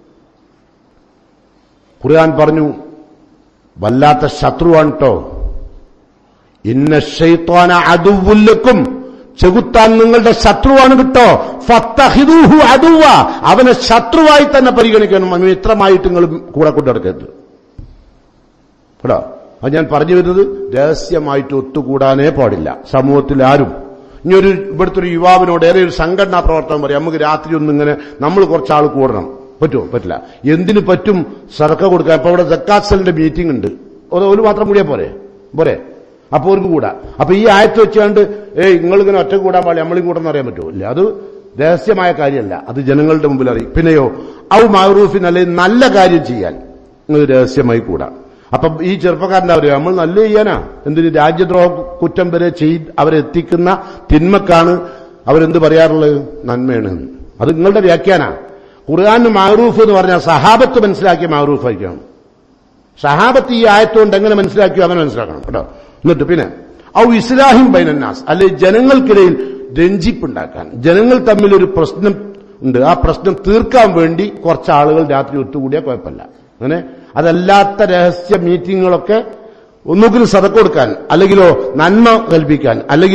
Speaker 1: ഖുർആൻ പറഞ്ഞു വല്ലാത്ത ശത്രുവാണ് കേട്ടോ ഇന്ന ഷെയ്ത്താന അതുവുല്ലക്കും ചെകുത്താൻ നിങ്ങളുടെ ശത്രുവാണ് കിട്ടോ ഫത്തഹിദൂഹു അതുവ അവനെ ശത്രുവായി തന്നെ പരിഗണിക്കണം അവന് മിത്രമായിട്ട് നിങ്ങൾ കൂടെ കൊണ്ടു നടക്കരുത് കേട്ടോ അത് ഞാൻ പറഞ്ഞു വരുന്നത് രഹസ്യമായിട്ട് ഒത്തുകൂടാനേ പാടില്ല സമൂഹത്തിൽ ആരും ഇനി ഒരു ഇവിടുത്തെ ഒരു യുവാവിനോട് ഏറെ ഒരു സംഘടനാ പ്രവർത്തനം പറയാം നമുക്ക് രാത്രി ഒന്നും ഇങ്ങനെ നമ്മൾ കുറച്ചാൾ കൂടണം പറ്റുമോ പറ്റില്ല എന്തിനു പറ്റും സർക്ക കൊടുക്കാൻ ഇപ്പൊ ഇവിടെ ജക്കാസലിന്റെ മീറ്റിംഗ് ഉണ്ട് ഒരു ഒരു മാത്രം കൂടിയാ പോരെ പോരെ അപ്പൊ അവർക്ക് കൂടാ അപ്പൊ ഈ ആയത്ത് വെച്ചുകൊണ്ട് ഏയ് നിങ്ങളിങ്ങനെ ഒറ്റ കൂടാൻ പാടില്ല നമ്മളും കൂടെന്ന് അറിയാൻ പറ്റുമോ ഇല്ല അത് രഹസ്യമായ കാര്യമല്ല അത് ജനങ്ങളുടെ മുമ്പിൽ അറിയും പിന്നെയോ ഔ മാറൂഫിൻ അല്ലെങ്കിൽ നല്ല കാര്യം ചെയ്യാൻ നിങ്ങൾ രഹസ്യമായി കൂടാ അപ്പൊ ഈ ചെറുപ്പക്കാരൻ്റെ അവര് നമ്മൾ നല്ല ചെയ്യാനാ എന്തിന് രാജ്യദ്രോഹ കുറ്റം വരെ ചെയ് അവരെത്തിക്കുന്ന തിന്മക്കാണ് അവരെന്ത് പറയാറുള്ളത് നന്മയാണ് എന്ന്. അത് നിങ്ങളുടെ വ്യാഖ്യാന ഖുർആാന് മാറൂഫ് എന്ന് പറഞ്ഞാൽ സഹാബത്ത് മനസ്സിലാക്കിയ മാറൂഫ് ആയിരിക്കണം സഹാബത്ത് ഈ ആയത്തുകൊണ്ട് എങ്ങനെ മനസ്സിലാക്കിയോ അങ്ങനെ മനസ്സിലാക്കണം കേട്ടോ എന്നിട്ട് പിന്നെ ഔ ഇസ്ലാഹിം ബൈനന്നാസ് അല്ലെ ജനങ്ങൾക്കിടയിൽ രഞ്ജിപ്പുണ്ടാക്കാൻ ജനങ്ങൾ തമ്മിൽ ഒരു പ്രശ്നം ഉണ്ട് ആ പ്രശ്നം തീർക്കാൻ വേണ്ടി കുറച്ച് ആളുകൾ രാത്രി ഒത്തുകൂടിയാൽ കുഴപ്പമില്ല അങ്ങനെ അതല്ലാത്ത രഹസ്യ മീറ്റിങ്ങുകളൊക്കെ ഒന്നുകിൽ സതക്ക് കൊടുക്കാൻ അല്ലെങ്കിലോ നന്മ കൽപ്പിക്കാൻ അല്ലെങ്കിലോ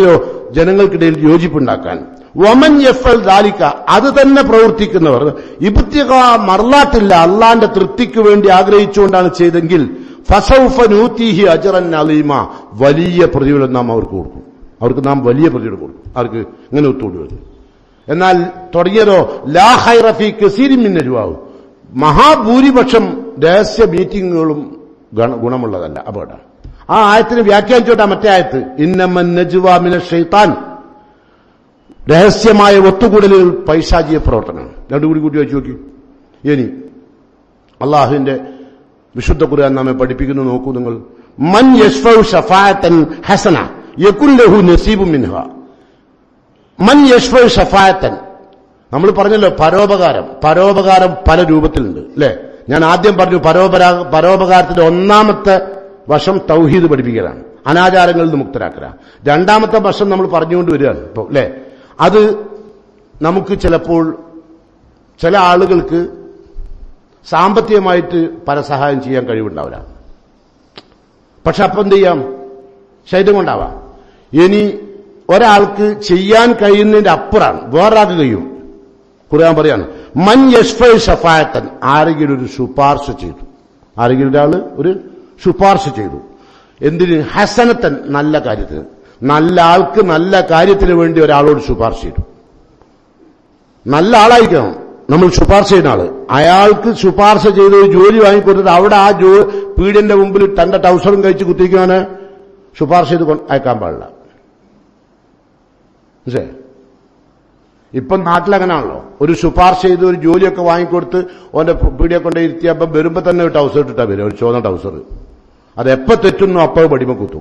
Speaker 1: ജനങ്ങൾക്കിടയിൽ യോജിപ്പുണ്ടാക്കാൻ വമൻ യഫൽ ദാലിക്ക അത് തന്നെ പ്രവർത്തിക്കുന്നവർ ഇബത്തിക മറലാട്ടില്ല അള്ളാന്റെ തൃപ്തിക്ക് വേണ്ടി ആഗ്രഹിച്ചുകൊണ്ടാണ് ചെയ്തെങ്കിൽ ഫസൗഫ നൂത്തിഹി അജറൻ അലീമ വലിയ പ്രതിഫലം നാം അവർക്ക് കൊടുക്കും അവർക്ക് നാം വലിയ പ്രതിഫലം കൊടുക്കും അവർക്ക് ഇങ്ങനെ ഒത്തുകൂടി വരും എന്നാൽ തുടങ്ങിയതോ ലാ ഹൈറഫി കസീരിമിന്നരുവാവും മഹാഭൂരിപക്ഷം രഹസ്യ മീറ്റിങ്ങുകളും ഗണ- ഗുണമുള്ളതല്ല അപകടം ആ ആയത്തിന് വ്യാഖ്യാനിച്ചോട്ടാ മറ്റേ ആയത്ത് ഇന്നമൻ നജുവാമിന ഷെയ്ത്താൻ രഹസ്യമായ ഒത്തുകൂടലുകൾ പൈശാചിക പ്രവർത്തനമാണ് രണ്ടു കൂടി കൂട്ടി വെച്ച് നോക്കി ഇനി അള്ളാഹുവിന്റെ വിശുദ്ധ ഖുർആൻ നമ്മെ പഠിപ്പിക്കുന്നു നോക്കൂ നിങ്ങൾ മൻ യഷ്ഫൗ ഷഫായത്തൻ ഹസന യകുല്ലഹു നസീബു മിൻഹ മൻ യഷ്ഫൗ ഷഫായത്തൻ നമ്മൾ പറഞ്ഞല്ലോ പരോപകാരം പരോപകാരം പല രൂപത്തിലുണ്ട് അല്ലെ ഞാൻ ആദ്യം പറഞ്ഞു പരോപരാ പരോപകാരത്തിന്റെ ഒന്നാമത്തെ വശം തൗഹീദ് പഠിപ്പിക്കലാണ് അനാചാരങ്ങളിൽ നിന്ന് മുക്തരാക്കലാണ് രണ്ടാമത്തെ വശം നമ്മൾ പറഞ്ഞുകൊണ്ട് വരികയാണ് ഇപ്പോൾ അല്ലെ അത് നമുക്ക് ചിലപ്പോൾ ചില ആളുകൾക്ക് സാമ്പത്തികമായിട്ട് പരസഹായം ചെയ്യാൻ കഴിവുണ്ടാവില്ല പക്ഷെ അപ്പം എന്ത് ചെയ്യാം ശൈത്യം കൊണ്ടാവാം ഇനി ഒരാൾക്ക് ചെയ്യാൻ കഴിയുന്നതിന്റെ അപ്പുറമാണ് വേറൊരാൾക്ക് കഴിയും ഖുർആൻ പറയാണ് മൻ യഷ്ഫൈ ഷഫായത്തൻ ആരെങ്കിലും ഒരു ശുപാർശ ചെയ്തു ആരെങ്കിലും ഒരാള് ഒരു ശുപാർശ ചെയ്തു എന്തിന് ഹസനത്തൻ നല്ല കാര്യത്തിന് നല്ല ആൾക്ക് നല്ല കാര്യത്തിന് വേണ്ടി ഒരാളോട് ശുപാർശ ചെയ്തു നല്ല ആളായിരിക്കണം നമ്മൾ ശുപാർശ ചെയ്യുന്ന ആള് അയാൾക്ക് ശുപാർശ ചെയ്ത് ഒരു ജോലി വാങ്ങിക്കൊടുത്തത് അവിടെ ആ ജോ പീഡിന്റെ മുമ്പിൽ തന്റെ ടൗസറും കഴിച്ച് കുത്തിക്കാണ് ശുപാർശ ചെയ്ത് കൊ- അയക്കാൻ പാടില്ല മനസ്സിലായോ? ഇപ്പം നാട്ടിലങ്ങനാണല്ലോ ഒരു ശുപാർശ ചെയ്ത് ഒരു ജോലിയൊക്കെ വാങ്ങിക്കൊടുത്ത് ഓന്റെ പീടിയെ കൊണ്ട് ഇരുത്തിയപ്പോ വരുമ്പോ തന്നെ ഒരു ടൗസർ ഇട്ടിട്ടാ വരും ഒരു ചുവന്ന ടൗസർ അത് എപ്പോ തെറ്റുന്നു അപ്പോ പടിമ കുത്തും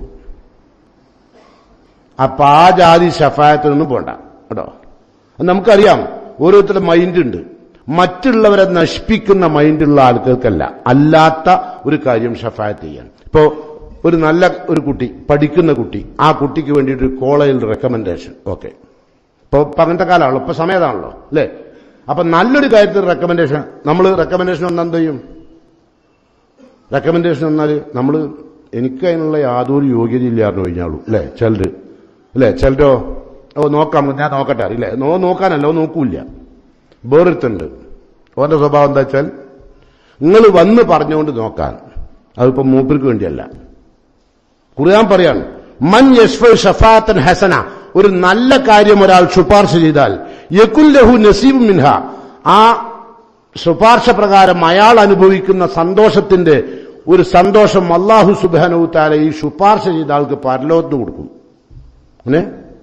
Speaker 1: അപ്പൊ ആ ജാതി ഷഫായത്തിനൊന്നും പോണ്ട കേട്ടോ അത് നമുക്കറിയാം ഓരോരുത്തരുടെ മൈൻഡ് ഉണ്ട് മറ്റുള്ളവരെ നശിപ്പിക്കുന്ന മൈൻഡുള്ള ആൾക്കാർക്കല്ല അല്ലാത്ത ഒരു കാര്യം ഷഫായത്ത് ചെയ്യാൻ ഇപ്പോ ഒരു നല്ല ഒരു കുട്ടി പഠിക്കുന്ന കുട്ടി ആ കുട്ടിക്ക് വേണ്ടിയിട്ട് ഒരു കോളേജിൽ റെക്കമെൻഡേഷൻ ഓക്കെ ഇപ്പൊ ഇപ്പൊ അങ്ങനത്തെ കാലമാണല്ലോ ഇപ്പൊ സമയത്താണല്ലോ അല്ലേ അപ്പൊ നല്ലൊരു കാര്യത്തിൽ റെക്കമെൻഡേഷൻ നമ്മൾ റെക്കമെൻഡേഷൻ വന്നാൽ എന്ത് ചെയ്യും റെക്കമെൻഡേഷൻ വന്നാൽ നമ്മൾ എനിക്ക് അതിനുള്ള യാതൊരു യോഗ്യതയില്ലായിരുന്നു കഴിഞ്ഞാളൂ അല്ലേ ചിലര് അല്ലേ ചിലരോ ഓ നോക്കാം ഞാൻ നോക്കട്ടെ അറിയില്ലേ നോ നോക്കാനല്ല ഓ നോക്കൂല വേറൊരുത്തുണ്ട് ഓന്റെ സ്വഭാവം എന്താ വെച്ചാൽ നിങ്ങൾ വന്ന് പറഞ്ഞുകൊണ്ട് നോക്കാൻ അതിപ്പോ മൂപ്പർക്ക് വേണ്ടിയല്ല ഖുർആൻ പറയാണ് മൻ യഷ്ഫ ഷഫാത്തൻ ഹസന ഒരു നല്ല കാര്യം ഒരാൾ ശുപാർശ ചെയ്താൽ യകുല്ലഹു നസീബ് മിൻഹ ആ ശുപാർശ പ്രകാരം അയാൾ അനുഭവിക്കുന്ന സന്തോഷത്തിന്റെ ഒരു സന്തോഷം അള്ളാഹു സുബാനു താല ഈ ശുപാർശ ചെയ്ത ആൾക്ക് പരലോകത്ത് കൊടുക്കും അങ്ങനെ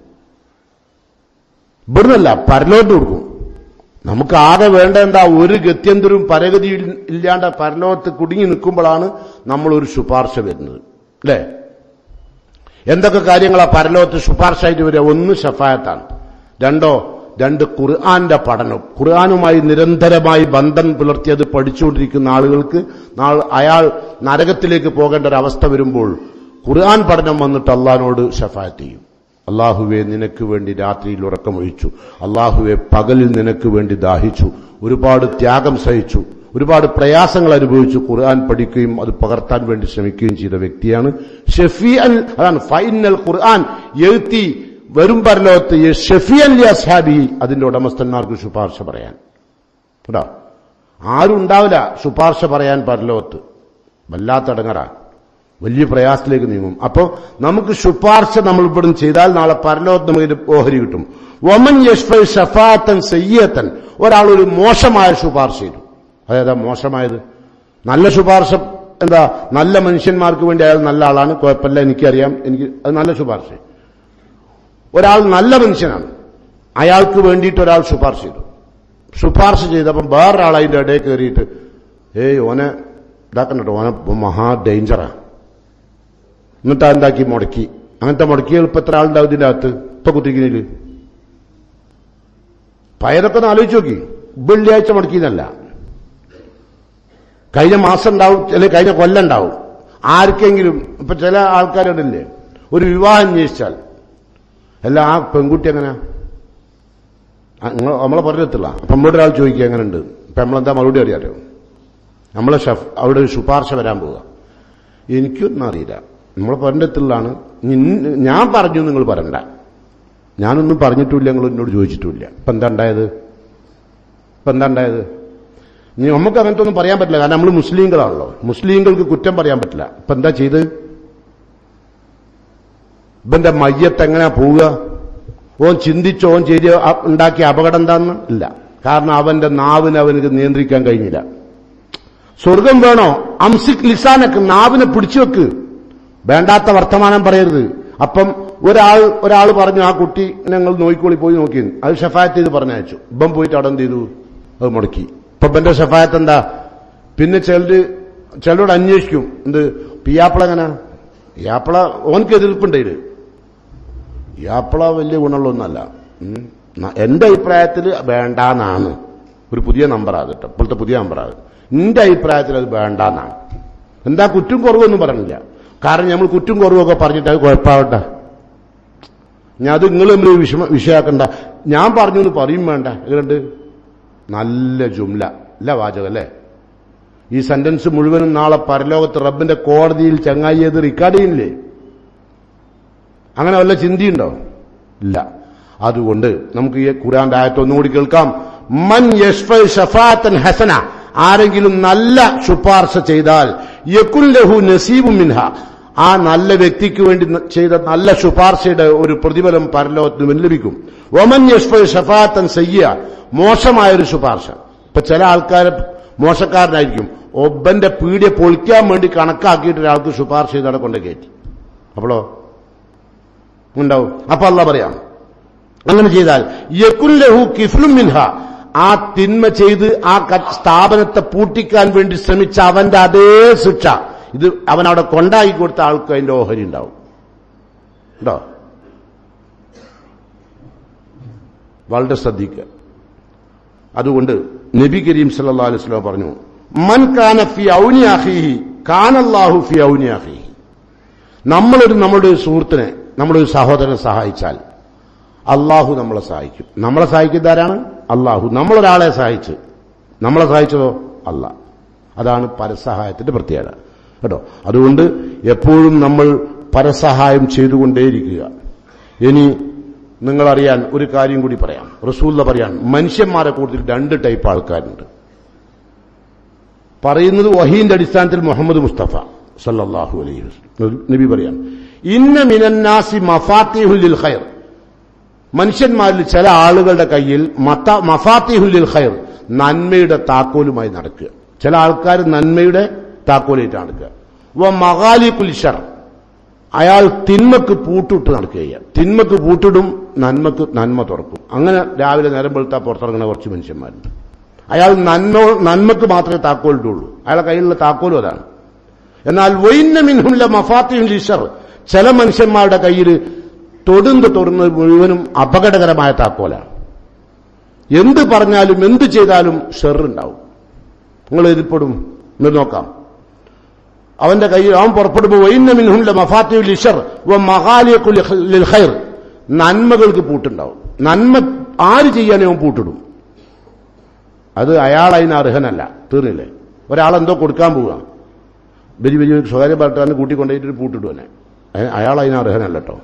Speaker 1: ഇവിടുന്നല്ല പരലോകത്ത് കൊടുക്കും നമുക്ക് ആകെ വേണ്ട എന്താ ഒരു ഗത്യന്തരവും പരഗതി ഇല്ലാണ്ട് പരലോകത്ത് കുടുങ്ങി നിൽക്കുമ്പോഴാണ് നമ്മൾ ഒരു ശുപാർശ വരുന്നത് അല്ലേ എന്തൊക്കെ കാര്യങ്ങളാ പരലോകത്ത് ശുപാർശയായിട്ട് വരിക ഒന്ന് ഷഫായത്താണ് രണ്ടോ രണ്ട് ഖുർആന്റെ പഠനം ഖുർആനുമായി നിരന്തരമായി ബന്ധം പുലർത്തിയത് പഠിച്ചുകൊണ്ടിരിക്കുന്ന ആളുകൾക്ക് നാൾ അയാൾ നരകത്തിലേക്ക് പോകേണ്ട ഒരു അവസ്ഥ വരുമ്പോൾ ഖുർആൻ പഠനം വന്നിട്ട് അള്ളഹാനോട് ഷഫായത്ത് ചെയ്യും അള്ളാഹുവെ നിനക്ക് വേണ്ടി രാത്രിയിൽ ഉറക്കമൊഴിച്ചു അള്ളാഹുവെ പകലിൽ നിനക്ക് വേണ്ടി ദാഹിച്ചു ഒരുപാട് ത്യാഗം സഹിച്ചു ഒരുപാട് പ്രയാസങ്ങൾ അനുഭവിച്ചു ഖുർആൻ പഠിക്കുകയും അത് പകർത്താൻ വേണ്ടി ശ്രമിക്കുകയും ചെയ്ത വ്യക്തിയാണ് ഷെഫി അൽ അതാണ് ഫൈനൽ ഖുർആൻ എഴുത്തി വരും പരലോകത്ത് ഷെഫി അൽ അസ്ഹാബി അതിന്റെ ഉടമസ്ഥന്മാർക്ക് ശുപാർശ പറയാൻ കേട്ടോ ആരും ഉണ്ടാവില്ല ശുപാർശ പറയാൻ പരലോകത്ത് വല്ലാത്തടങ്ങറാ വലിയ പ്രയാസത്തിലേക്ക് നീങ്ങും അപ്പോൾ നമുക്ക് ശുപാർശ നമ്മൾ ഇവിടുന്ന് ചെയ്താൽ നാളെ പരലോകത്ത് നമുക്ക് ഓഹരി കിട്ടും ഒമൻ യഷ്ഫ ഷഫാത്തൻ സയ്യത്തൻ ഒരാൾ ഒരു മോശമായ ശുപാർശ ചെയ്തു അതേതാ മോശമായത് നല്ല ശുപാർശ എന്താ നല്ല മനുഷ്യന്മാർക്ക് വേണ്ടി അയാൾ നല്ല ആളാണ് കുഴപ്പമില്ല എനിക്കറിയാം എനിക്ക് അത് നല്ല ശുപാർശ ഒരാൾ നല്ല മനുഷ്യനാണ് അയാൾക്ക് വേണ്ടിയിട്ട് ഒരാൾ ശുപാർശ ചെയ്തു ശുപാർശ ചെയ്തപ്പം വേറൊരാൾ അതിന്റെ ഇടയിൽ കയറിയിട്ട് ഏയ് ഓനെ ഇതാക്കണ്ടോ ഓനെ മഹാ ഡേഞ്ചറാ എന്നിട്ട് എന്താക്കി മുടക്കി അങ്ങനത്തെ മുടക്കിയ ഇപ്പൊ എത്ര ആളുണ്ടാവും ഇതിന്റെ അകത്ത് ഇപ്പൊ കുത്തിക്കുന്നതില് പയതൊക്കെ ഒന്ന് ആലോചിച്ച് നോക്കി വെള്ളിയാഴ്ച മുടക്കിയെന്നല്ല കഴിഞ്ഞ മാസം ഉണ്ടാവും അല്ലെങ്കിൽ കഴിഞ്ഞ കൊല്ലം ഉണ്ടാവും ആർക്കെങ്കിലും ഇപ്പൊ ചില ആൾക്കാരുണ്ടല്ലേ ഒരു വിവാഹം അന്വേഷിച്ചാൽ അല്ല ആ പെൺകുട്ടി എങ്ങനെ നമ്മളെ പറഞ്ഞെത്തില്ല അപ്പൊ നമ്മളോട് ഒരാൾ ചോദിക്കുക എങ്ങനെയുണ്ട് ഇപ്പൊ നമ്മളെന്താ മറുപടി അറിയാലോ നമ്മളെ ഷഫ് അവിടെ ഒരു ശുപാർശ വരാൻ പോവുക എനിക്കൊന്നും അറിയില്ല നമ്മളെ പറഞ്ഞെത്തിലാണ് ഞാൻ പറഞ്ഞു നിങ്ങൾ പറയണ്ട ഞാനൊന്നും പറഞ്ഞിട്ടില്ല നിങ്ങൾ എന്നോട് ചോദിച്ചിട്ടില്ല ഇപ്പം എന്താ ഉണ്ടായത് ഇപ്പം എന്താ ഉണ്ടായത് ഇനി നമുക്ക് അങ്ങനത്തെ ഒന്നും പറയാൻ പറ്റില്ല കാരണം നമ്മൾ മുസ്ലിങ്ങളാണല്ലോ മുസ്ലിങ്ങൾക്ക് കുറ്റം പറയാൻ പറ്റില്ല ഇപ്പം എന്താ ചെയ്ത് ഇവന്റെ മയ്യത്ത് എങ്ങനെ പോവുക ഓൻ ചിന്തിച്ചോ ഓൻ ചെയ്ത് അ- ഉണ്ടാക്കിയ അപകടം എന്താന്ന് ഇല്ല കാരണം അവന്റെ നാവിനെ അവനക്ക് നിയന്ത്രിക്കാൻ കഴിഞ്ഞില്ല സ്വർഗം വേണോ അംസിക് ലിസാനക്ക് നാവിനെ പിടിച്ചു വെക്ക് വേണ്ടാത്ത വർത്തമാനം പറയരുത് അപ്പം ഒരാൾ ഒരാൾ പറഞ്ഞു ആ കുട്ടി ഞങ്ങൾ നോയിക്കോളി പോയി നോക്കി അത് ഷഫായത്ത് ചെയ്ത് പറഞ്ഞയച്ചു ഇപ്പം പോയിട്ട് അവിടെ എന്ത് ചെയ്തു അത് മുടക്കി ഇപ്പൊ ഇവന്റെ ഷഫായത്ത് എന്താ പിന്നെ ചിലര് ചിലരോട് അന്വേഷിക്കും എന്ത് പിയാപ്പിള എങ്ങനെ പിയാപ്പിള ഓനക്ക് എതിർപ്പുണ്ട് ഇതില് യാപ്പിള വലിയ ഗുണമുള്ള ഒന്നല്ല ഉം. ന- എന്റെ അഭിപ്രായത്തിൽ വേണ്ടാന്നാണ് ഒരു പുതിയ നമ്പറാണ് കേട്ടോ ഇപ്പോഴത്തെ പുതിയ നമ്പറാണ് എന്റെ അഭിപ്രായത്തിൽ അത് വേണ്ടാന്നാണ് എന്താ കുറ്റും കുറവൊന്നും പറഞ്ഞില്ല കാരണം നമ്മൾ കുറ്റും കുറവൊക്കെ പറഞ്ഞിട്ട് അത് കുഴപ്പമാവട്ടെ ഞാൻ അത് നിങ്ങൾ തമ്മിൽ വിഷമ വിഷയാക്കണ്ട ഞാൻ പറഞ്ഞു എന്ന് പറയും വേണ്ട എങ്ങനെയുണ്ട് നല്ല ജുംല അല്ല വാചകം അല്ലേ ഈ സെന്റൻസ് മുഴുവനും നാളെ പരലോകത്ത് റബ്ബിന്റെ കോടതിയിൽ ചങ്ങായി അത് റെക്കോർഡ് ചെയ്യുന്നില്ലേ അങ്ങനെ വല്ല ചിന്തയുണ്ടോ ഇല്ല അതുകൊണ്ട് നമുക്ക് ഈ ഖുറാന്റെ ആയത്ത് ഒന്നുകൂടി കേൾക്കാം മൻ യഷ്ഫ ഷഫാത്തൻ ഹസന ആരെങ്കിലും നല്ല ശുപാർശ ചെയ്താൽ യക്കുൻ ലഹു നസീബു മിൻഹ ആ നല്ല വ്യക്തിക്ക് വേണ്ടി ന- ചെയ്ത നല്ല ശുപാർശയുടെ ഒരു പ്രതിഫലം പരലോകത്തിന് വേണ്ടി ലഭിക്കും ഒമൻ യഷ്ഫ ഷഫാത്തൻ സയ്യ മോശമായ ഒരു ശുപാർശ ഇപ്പൊ ചില ആൾക്കാർ മോശക്കാരനായിരിക്കും ഒബന്റെ പീഡിയെ പൊളിക്കാൻ വേണ്ടി കണക്കാക്കിയിട്ട് ഒരാൾക്ക് ശുപാർശ ചെയ്തവിടെ കൊണ്ട് കയറ്റി അപ്പോളോ ഉണ്ടാവും അപ്പൊ അല്ല പറയാം അങ്ങനെ ചെയ്താൽ യക്കുൻ ലഹു കിഫ്ലും മിൻഹ ആ തിന്മ ചെയ്ത് ആ ക- സ്ഥാപനത്തെ പൂട്ടിക്കാൻ വേണ്ടി ശ്രമിച്ച അവന്റെ അതേ ശിക്ഷ ഇത് അവൻ അവിടെ കൊണ്ടാക്കി കൊടുത്ത ആൾക്ക് അതിന്റെ ഓഹരി ഉണ്ടാവും ഉണ്ടോ വളരെ ശ്രദ്ധിക്കുക അതുകൊണ്ട് നബി കരീം സല്ലല്ലാഹു അലൈഹി വസല്ലം പറഞ്ഞു മൻ കാന ഫി ഔനി അഖീഹി കാനല്ലാഹു ഫി ഔനി അഖീഹി നമ്മളൊരു നമ്മുടെ ഒരു സുഹൃത്തിനെ നമ്മുടെ ഒരു സഹോദരനെ സഹായിച്ചാൽ അള്ളാഹു നമ്മളെ സഹായിക്കും നമ്മളെ സഹായിക്കുന്നത് ആരാണ് അള്ളാഹു നമ്മളൊരാളെ സഹായിച്ച് നമ്മളെ സഹായിച്ചതോ അല്ല അതാണ് പരസഹായത്തിന്റെ പ്രത്യേകത കേട്ടോ അതുകൊണ്ട് എപ്പോഴും നമ്മൾ പരസഹായം ചെയ്തുകൊണ്ടേയിരിക്കുക ഇനി നിങ്ങളറിയാൻ ഒരു കാര്യം കൂടി പറയാം റസൂല്ല പറയാൻ മനുഷ്യന്മാരെ കൂടുതൽ രണ്ട് ടൈപ്പ് ആൾക്കാരുണ്ട് പറയുന്നത് വഹീന്റെ അടിസ്ഥാനത്തിൽ മുഹമ്മദ് മുസ്തഫ സല്ലല്ലാഹു അലൈഹി വസല്ലം നബി പറയാൻ ഇന്ന മിനന്നാസി മഫാത്തിഹുൽ ഖൈർ മനുഷ്യന്മാരിൽ ചില ആളുകളുടെ കയ്യിൽ മത്ത മഫാത്തിഹുൽ ഖൈർ നന്മയുടെ താക്കോലുമായി നടക്കുക ചില ആൾക്കാർ നന്മയുടെ താക്കോലായിട്ട് നടക്കുക വ മഹാലിക്കുൽ ഷർ അയാൾ തിന്മക്ക് പൂട്ടിട്ട് നടക്കുകയാണ് തിന്മക്ക് പൂട്ടിടും നന്മക്ക് നന്മ തുറക്കും അങ്ങനെ രാവിലെ നേരം വെളുത്താൽ പുറത്തിറങ്ങുന്ന കുറച്ച് മനുഷ്യന്മാരുണ്ട് അയാൾ നന്മ നന്മക്ക് മാത്രമേ താക്കോലിട്ടുള്ളൂ അയാളെ കയ്യിലുള്ള താക്കോലും അതാണ് എന്നാൽ വൈന്ന മിൻഹുല്ല മഫാത്തിൻ ലിഷർ ചില മനുഷ്യന്മാരുടെ കയ്യിൽ തൊടുന്ന് തൊടുന്നത് മുഴുവനും അപകടകരമായ താക്കോലാണ് എന്ത് പറഞ്ഞാലും എന്ത് ചെയ്താലും ഷെറുണ്ടാവും നിങ്ങൾ എതിർപ്പെടും എന്ന് നോക്കാം അവന്റെ കയ്യിൽ അവൻ പുറപ്പെടുമ്പോൾ വൈന്ന മിൻഹുല്ല മഫാത്തി ലിഷർ വ മഹാലിയക്കുൽ ലിൽ ഖൈർ നന്മകൾക്ക് പൂട്ടുണ്ടാവും നന്മ ആര് ചെയ്യാനേ അവൻ പൂട്ടിടും അത് അയാൾ അതിന് അർഹനല്ല തീർന്നില്ലേ ഒരാളെന്തോ കൊടുക്കാൻ പോവുക വലിയ വലിയ സ്വകാര്യ ഭർത്താവിന് കൂട്ടിക്കൊണ്ടുപോയിട്ട് ഒരു പൂട്ടിടുവനെ അയാൾ അതിന് അർഹനല്ല കേട്ടോ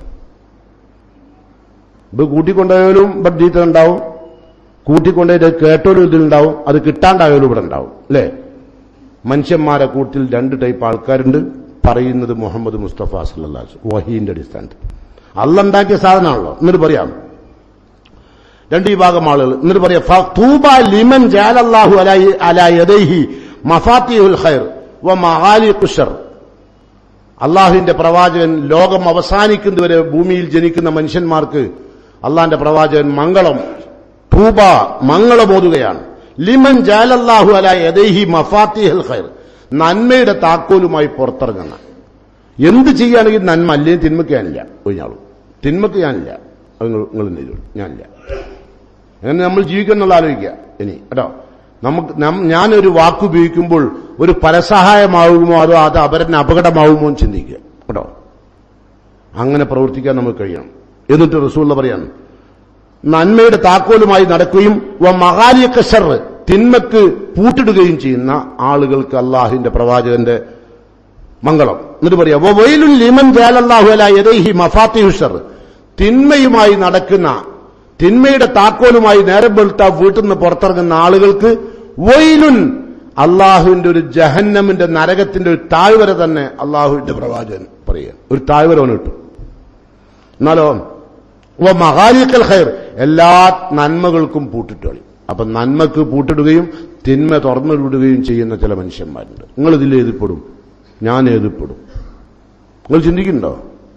Speaker 1: ഇപ്പൊ കൂട്ടിക്കൊണ്ടുപോയാലും ഇവിടെ ജീത്ത ഉണ്ടാവും കൂട്ടിക്കൊണ്ടുപോയിട്ട് കേട്ടോലും ഇതിലുണ്ടാവും അത് കിട്ടാണ്ടായാലും ഇവിടെ ഉണ്ടാവും അല്ലേ മനുഷ്യന്മാരെ കൂട്ടിൽ രണ്ട് ടൈപ്പ് ആൾക്കാരുണ്ട് പറയുന്നത് മുഹമ്മദ് മുസ്തഫ സല്ലാസ് വഹീന്റെ അടിസ്ഥാനത്തിൽ അല്ലുണ്ടാക്കിയ സാധനമാണല്ലോ എന്നിട്ട് പറയാം രണ്ട് വിഭാഗം ആളുകൾ എന്നിട്ട് പറയാം ഫൂബ ലിമൻ ജാലല്ലാഹു അലാഹി മഫാത്തിഹുൽ ഖൈർ വ മഹാലി ഖുഷർ അള്ളാഹുവിന്റെ പ്രവാചകൻ ലോകം അവസാനിക്കുന്നവരെ ഭൂമിയിൽ ജനിക്കുന്ന മനുഷ്യന്മാർക്ക് അള്ളാഹിന്റെ പ്രവാചകൻ മംഗളം തൂബ മംഗളമോതുകയാണ് ലിമൻ ജാലല്ലാഹു അല യദൈഹി മഫാത്തിഹൽ ഖൈർ നന്മയുടെ താക്കോലുമായി പുറത്തിറങ്ങുന്ന എന്ത് ചെയ്യുകയാണെങ്കിൽ നന്മ അല്ലെങ്കിൽ തിന്മയ്ക്ക് ഞാനില്ല ഒഴിഞ്ഞാളും തിന്മയ്ക്ക് ഞാനില്ല അത് നിങ്ങൾ നിങ്ങൾ എന്ത് ചെയ്തോളൂ ഞാനില്ല അങ്ങനെ നമ്മൾ ജീവിക്കണം എന്നുള്ള ആലോചിക്കുക ഇനി കേട്ടോ നമുക്ക് നം- ഞാനൊരു വാക്ക് ഉപയോഗിക്കുമ്പോൾ ഒരു പരസഹായമാകുമോ അതോ അത് അപരന് അപകടമാകുമോ എന്ന് ചിന്തിക്കുക കേട്ടോ അങ്ങനെ പ്രവർത്തിക്കാൻ നമുക്ക് കഴിയണം എന്നിട്ട് റസൂള്ള പറയാണ് നന്മയുടെ താക്കോലുമായി നടക്കുകയും വ മഹാലിയൊക്കെ ഷർ തിന്മക്ക് പൂട്ടിടുകയും ചെയ്യുന്ന ആളുകൾക്ക് അള്ളാഹിന്റെ പ്രവാചകന്റെ മംഗളം എന്നിട്ട് പറയാ വൈലുൽ ലിമൻ ജാലല്ലാഹു അല യദൈഹി മഫാത്തിഹു ഷർ തിന്മയുമായി നടക്കുന്ന തിന്മയുടെ താക്കോലുമായി നേരം വെളുത്ത വീട്ടിൽ നിന്ന് പുറത്തിറങ്ങുന്ന ആളുകൾക്ക് വൈലുൻ അള്ളാഹുവിന്റെ ഒരു ജഹന്നമിന്റെ നരകത്തിന്റെ ഒരു താഴ്വര തന്നെ അള്ളാഹുവിന്റെ പ്രവാചകൻ പറയുക ഒരു താഴ്വര അവന് കിട്ടും എന്നാലോ ഓ മഹാലിക്കൽ ഖൈർ എല്ലാ നന്മകൾക്കും പൂട്ടിട്ട് കളി അപ്പൊ നന്മക്ക് പൂട്ടിടുകയും തിന്മ തുറന്നു വിടുകയും ചെയ്യുന്ന ചില മനുഷ്യന്മാരുണ്ട് നിങ്ങൾ ഇതിൽ ഏതിപ്പെടും ഞാൻ ഏതിപ്പെടും നിങ്ങൾ ചിന്തിക്കുന്നുണ്ടോ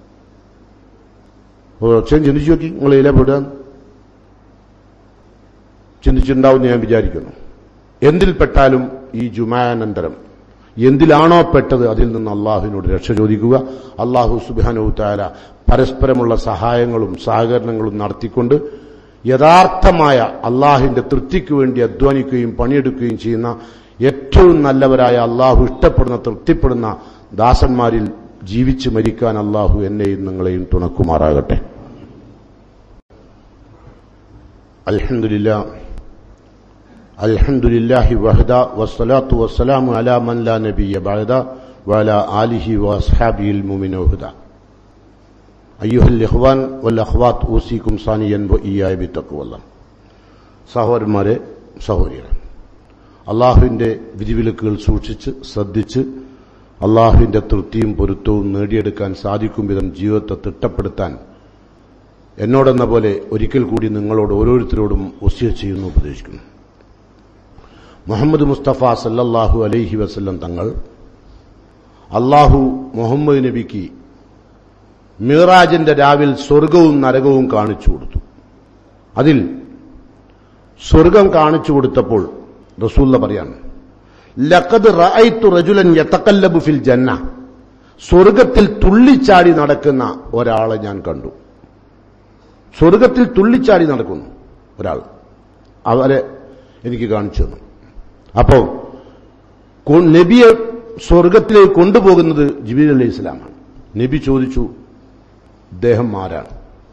Speaker 1: ഒച്ചയും ചിന്തിച്ചു നോക്കി നിങ്ങൾ ഇതിലെ പെടുക ചിന്തിച്ചിട്ടുണ്ടാവും ഞാൻ വിചാരിക്കുന്നു എന്തിൽ പെട്ടാലും ഈ ജുമാനന്തരം എന്തിലാണോ പെട്ടത് അതിൽ നിന്ന് അള്ളാഹുവിനോട് രക്ഷ ചോദിക്കുക അള്ളാഹു സുബാനുത്താല പരസ്പരമുള്ള സഹായങ്ങളും സഹകരണങ്ങളും നടത്തിക്കൊണ്ട് യഥാർത്ഥമായ അള്ളാഹിന്റെ തൃപ്തിക്ക് വേണ്ടി അധ്വാനിക്കുകയും പണിയെടുക്കുകയും ചെയ്യുന്ന ഏറ്റവും നല്ലവരായ അള്ളാഹു ഇഷ്ടപ്പെടുന്ന തൃപ്തിപ്പെടുന്ന ദാസന്മാരിൽ ജീവിച്ച് മരിക്കാൻ അള്ളാഹു എന്നെയും നിങ്ങളെയും തുണക്കുമാറാകട്ടെ അൽഹംദുലില്ല അൽഹംദുലില്ലാഹി വഹദ വസ്സലാത്തു വസ്സലാമു അലാ മൻ ലാ നബിയ ബഅദ വഅലാ ആലിഹി വഅസ്ഹാബിഹിൽ മുഅ്മിനൂഹദ അയ്യുഹൽ ഇഖ്വാൻ വൽ അഖ്വാത്ത് ഊസിക്കും സാനിയൻ വ ഇയ്യായ ബിത്തഖ്വല്ല സഹോദരന്മാരെ സഹോദരികളെ അള്ളാഹുവിന്റെ വിധിവിലക്കുകൾ സൂക്ഷിച്ച് ശ്രദ്ധിച്ച് അള്ളാഹുവിന്റെ തൃപ്തിയും പൊരുത്തവും നേടിയെടുക്കാൻ സാധിക്കും വിധം ജീവിതത്തെ തിട്ടപ്പെടുത്താൻ എന്നോടെന്ന പോലെ ഒരിക്കൽ കൂടി നിങ്ങളോട് ഓരോരുത്തരോടും ഒസ്യ ചെയ്യുന്നു ഉപദേശിക്കുന്നു മുഹമ്മദ് മുസ്തഫ സല്ലല്ലാഹു അലൈഹി വസല്ലം തങ്ങൾ അള്ളാഹു മുഹമ്മദ് നബിക്ക് മിറാജിന്റെ രാവിൽ സ്വർഗവും നരകവും കാണിച്ചു കൊടുത്തു അതിൽ സ്വർഗം കാണിച്ചു കൊടുത്തപ്പോൾ റസൂല്ല പറയാണ് ലഖദ് റഅയ്തു റജുലൻ യതഖല്ലബു ഫിൽ ജന്ന സ്വർഗത്തിൽ തുള്ളിച്ചാടി നടക്കുന്ന ഒരാളെ ഞാൻ കണ്ടു സ്വർഗത്തിൽ തുള്ളിച്ചാടി നടക്കുന്നു ഒരാൾ അവരെ എനിക്ക് കാണിച്ചു തന്നു അപ്പോ കൊ- നബിയെ സ്വർഗത്തിലേക്ക് കൊണ്ടുപോകുന്നത് ജിബീൽ അലൈഹി ഇസ്ലാമാണ് നബി ചോദിച്ചു അദ്ദേഹം ആരാണ്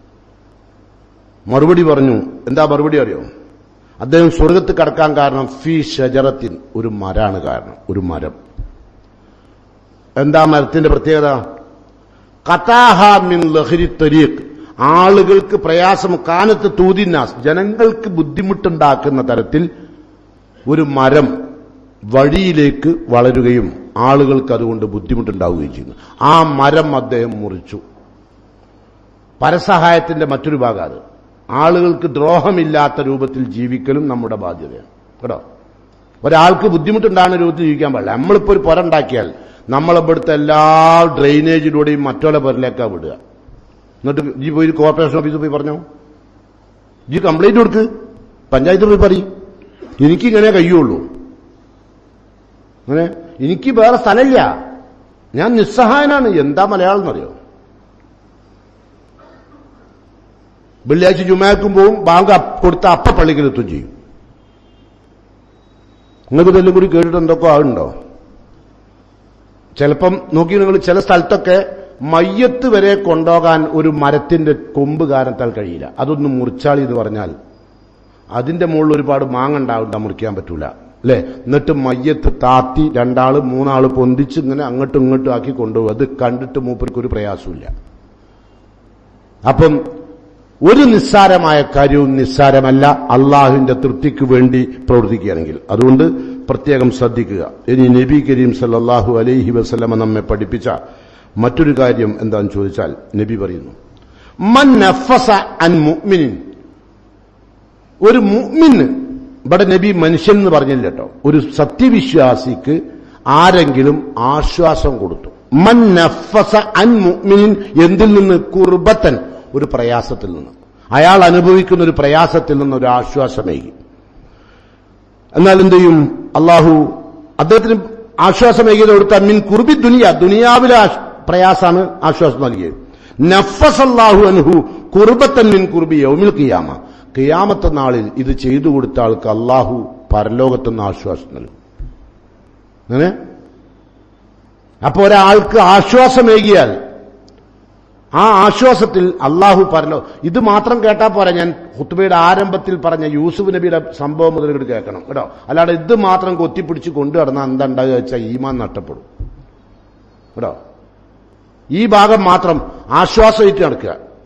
Speaker 1: മറുപടി പറഞ്ഞു എന്താ മറുപടി അറിയോ അദ്ദേഹം സ്വർഗത്ത് കടക്കാൻ കാരണം ഫി ഷജറത്തിൻ ഒരു മരാണ് കാരണം ഒരു മരം എന്താ മരത്തിന്റെ പ്രത്യേകത കഥാഹ മിൻ ലഹരി തരീഖ് ആളുകൾക്ക് പ്രയാസം കാനത്ത് തൂതിന്നാസ് ജനങ്ങൾക്ക് ബുദ്ധിമുട്ടുണ്ടാക്കുന്ന തരത്തിൽ ഒരു മരം വഴിയിലേക്ക് വളരുകയും ആളുകൾക്ക് അതുകൊണ്ട് ബുദ്ധിമുട്ടുണ്ടാവുകയും ചെയ്യുന്നു ആ മരം അദ്ദേഹം മുറിച്ചു പരസഹായത്തിന്റെ മറ്റൊരു ഭാഗം അത് ആളുകൾക്ക് ദ്രോഹമില്ലാത്ത രൂപത്തിൽ ജീവിക്കലും നമ്മുടെ ബാധ്യതയാണ് കേട്ടോ ഒരാൾക്ക് ബുദ്ധിമുട്ടുണ്ടാകുന്ന രൂപത്തിൽ ജീവിക്കാൻ പാടില്ല നമ്മളിപ്പോ ഒരു പുര ഉണ്ടാക്കിയാൽ നമ്മളിവിടുത്തെ എല്ലാ ഡ്രെയിനേജിലൂടെയും മറ്റുള്ള പുരലേക്കാ വിടുക എന്നിട്ട് ഈ പോയി കോർപ്പറേഷൻ ഓഫീസിൽ പോയി പറഞ്ഞോ ഈ കംപ്ലൈന്റ് കൊടുക്ക് പഞ്ചായത്തിൽ പോയി പറയും എനിക്കിങ്ങനെ കഴിയുള്ളൂ അങ്ങനെ എനിക്ക് വേറെ സ്ഥലമില്ല ഞാൻ നിസ്സഹായനാണ് എന്താ മലയാളം എന്നറിയോ വെള്ളിയാഴ്ച ജുമാക്കും പോവും ബാങ്ക് അപ്പ് കൊടുത്ത അപ്പ പള്ളിക്കലെത്തും ചെയ്യും നിങ്ങൾക്ക് ഇതെല്ലാം കൂടി കേട്ടിട്ട് എന്തൊക്കെ ആളുണ്ടോ ചിലപ്പം നോക്കി നിങ്ങൾ ചില സ്ഥലത്തൊക്കെ മയ്യത്ത് വരെ കൊണ്ടുപോകാൻ ഒരു മരത്തിന്റെ കൊമ്പ് കാരണത്താൽ കഴിയില്ല അതൊന്ന് മുറിച്ചാളി എന്ന് പറഞ്ഞാൽ അതിന്റെ മുകളിൽ ഒരുപാട് മാങ്ങ ഉണ്ടാവുണ്ട മുറിക്കാൻ പറ്റൂല അല്ലെ എന്നിട്ട് മയ്യത്ത് താത്തി രണ്ടാള് മൂന്നാള് പൊന്തിച്ച് ഇങ്ങനെ അങ്ങോട്ടും ഇങ്ങോട്ടും ആക്കി കൊണ്ടുപോകും അത് കണ്ടിട്ട് മൂപ്പർക്ക് ഒരു പ്രയാസമില്ല അപ്പം ഒരു നിസ്സാരമായ കാര്യവും നിസ്സാരമല്ല അള്ളാഹുവിന്റെ തൃപ്തിക്ക് വേണ്ടി പ്രവർത്തിക്കുകയാണെങ്കിൽ അതുകൊണ്ട് പ്രത്യേകം ശ്രദ്ധിക്കുക ഇനി നബി കരീം സല്ലല്ലാഹു അലൈഹി വസല്ലമ നമ്മെ പഠിപ്പിച്ച മറ്റൊരു കാര്യം എന്താണെന്ന് ചോദിച്ചാൽ നബി പറയുന്നു മൻ നഫസ അൻ മുഅ്മിനിൻ ഒരു മുഅ്മിന് ഇവിടെ നബി മനുഷ്യൻ എന്ന് പറഞ്ഞില്ല കേട്ടോ ഒരു സത്യവിശ്വാസിക്ക് ആരെങ്കിലും ആശ്വാസം കൊടുത്തു മൻ നഫസ അൻ മുഅ്മിനിൻ എന്തിൽ നിന്ന് കുർബത്തൻ ഒരു പ്രയാസത്തിൽ നിന്ന് അയാൾ അനുഭവിക്കുന്ന ഒരു പ്രയാസത്തിൽ നിന്ന് ഒരു ആശ്വാസമേകി എന്നാൽ എന്ത് ചെയ്യും അള്ളാഹു അദ്ദേഹത്തിന് ആശ്വാസമേകിയത് കൊടുത്ത മിൻ കുർബി ദുനിയ ദുനിയാവിലെ ആശ്- പ്രയാസാണ് ആശ്വാസം നൽകിയത് നഫസ് അള്ളാഹു അനുഹു കുർബത്തൻ മിൻ കുർബി യൗമിൽ കിയാമ കിയാമത്തെ നാളിൽ ഇത് ചെയ്തു കൊടുത്ത ആൾക്ക് അള്ളാഹു പരലോകത്തുനിന്ന് ആശ്വാസം നൽകും അങ്ങനെ അപ്പൊ ഒരാൾക്ക് ആശ്വാസമേകിയാൽ ആ ആശ്വാസത്തിൽ അള്ളാഹു പറഞ്ഞോ ഇത് മാത്രം കേട്ടാ പോരാ ഞാൻ ഹുത്തുബയുടെ ആരംഭത്തിൽ പറഞ്ഞ യൂസുഫ് നബിയുടെ സംഭവം മുതൽ ഇങ്ങോട്ട് കേൾക്കണം കേട്ടോ അല്ലാതെ ഇത് മാത്രം കൊത്തിപ്പിടിച്ച് കൊണ്ടു നടന്നാൽ എന്താ ഉണ്ടാകുക വെച്ചാൽ ഈമാൻ നഷ്ടപ്പെടും കേട്ടോ ഈ ഭാഗം മാത്രം ആശ്വാസമായിട്ട് നടക്കുക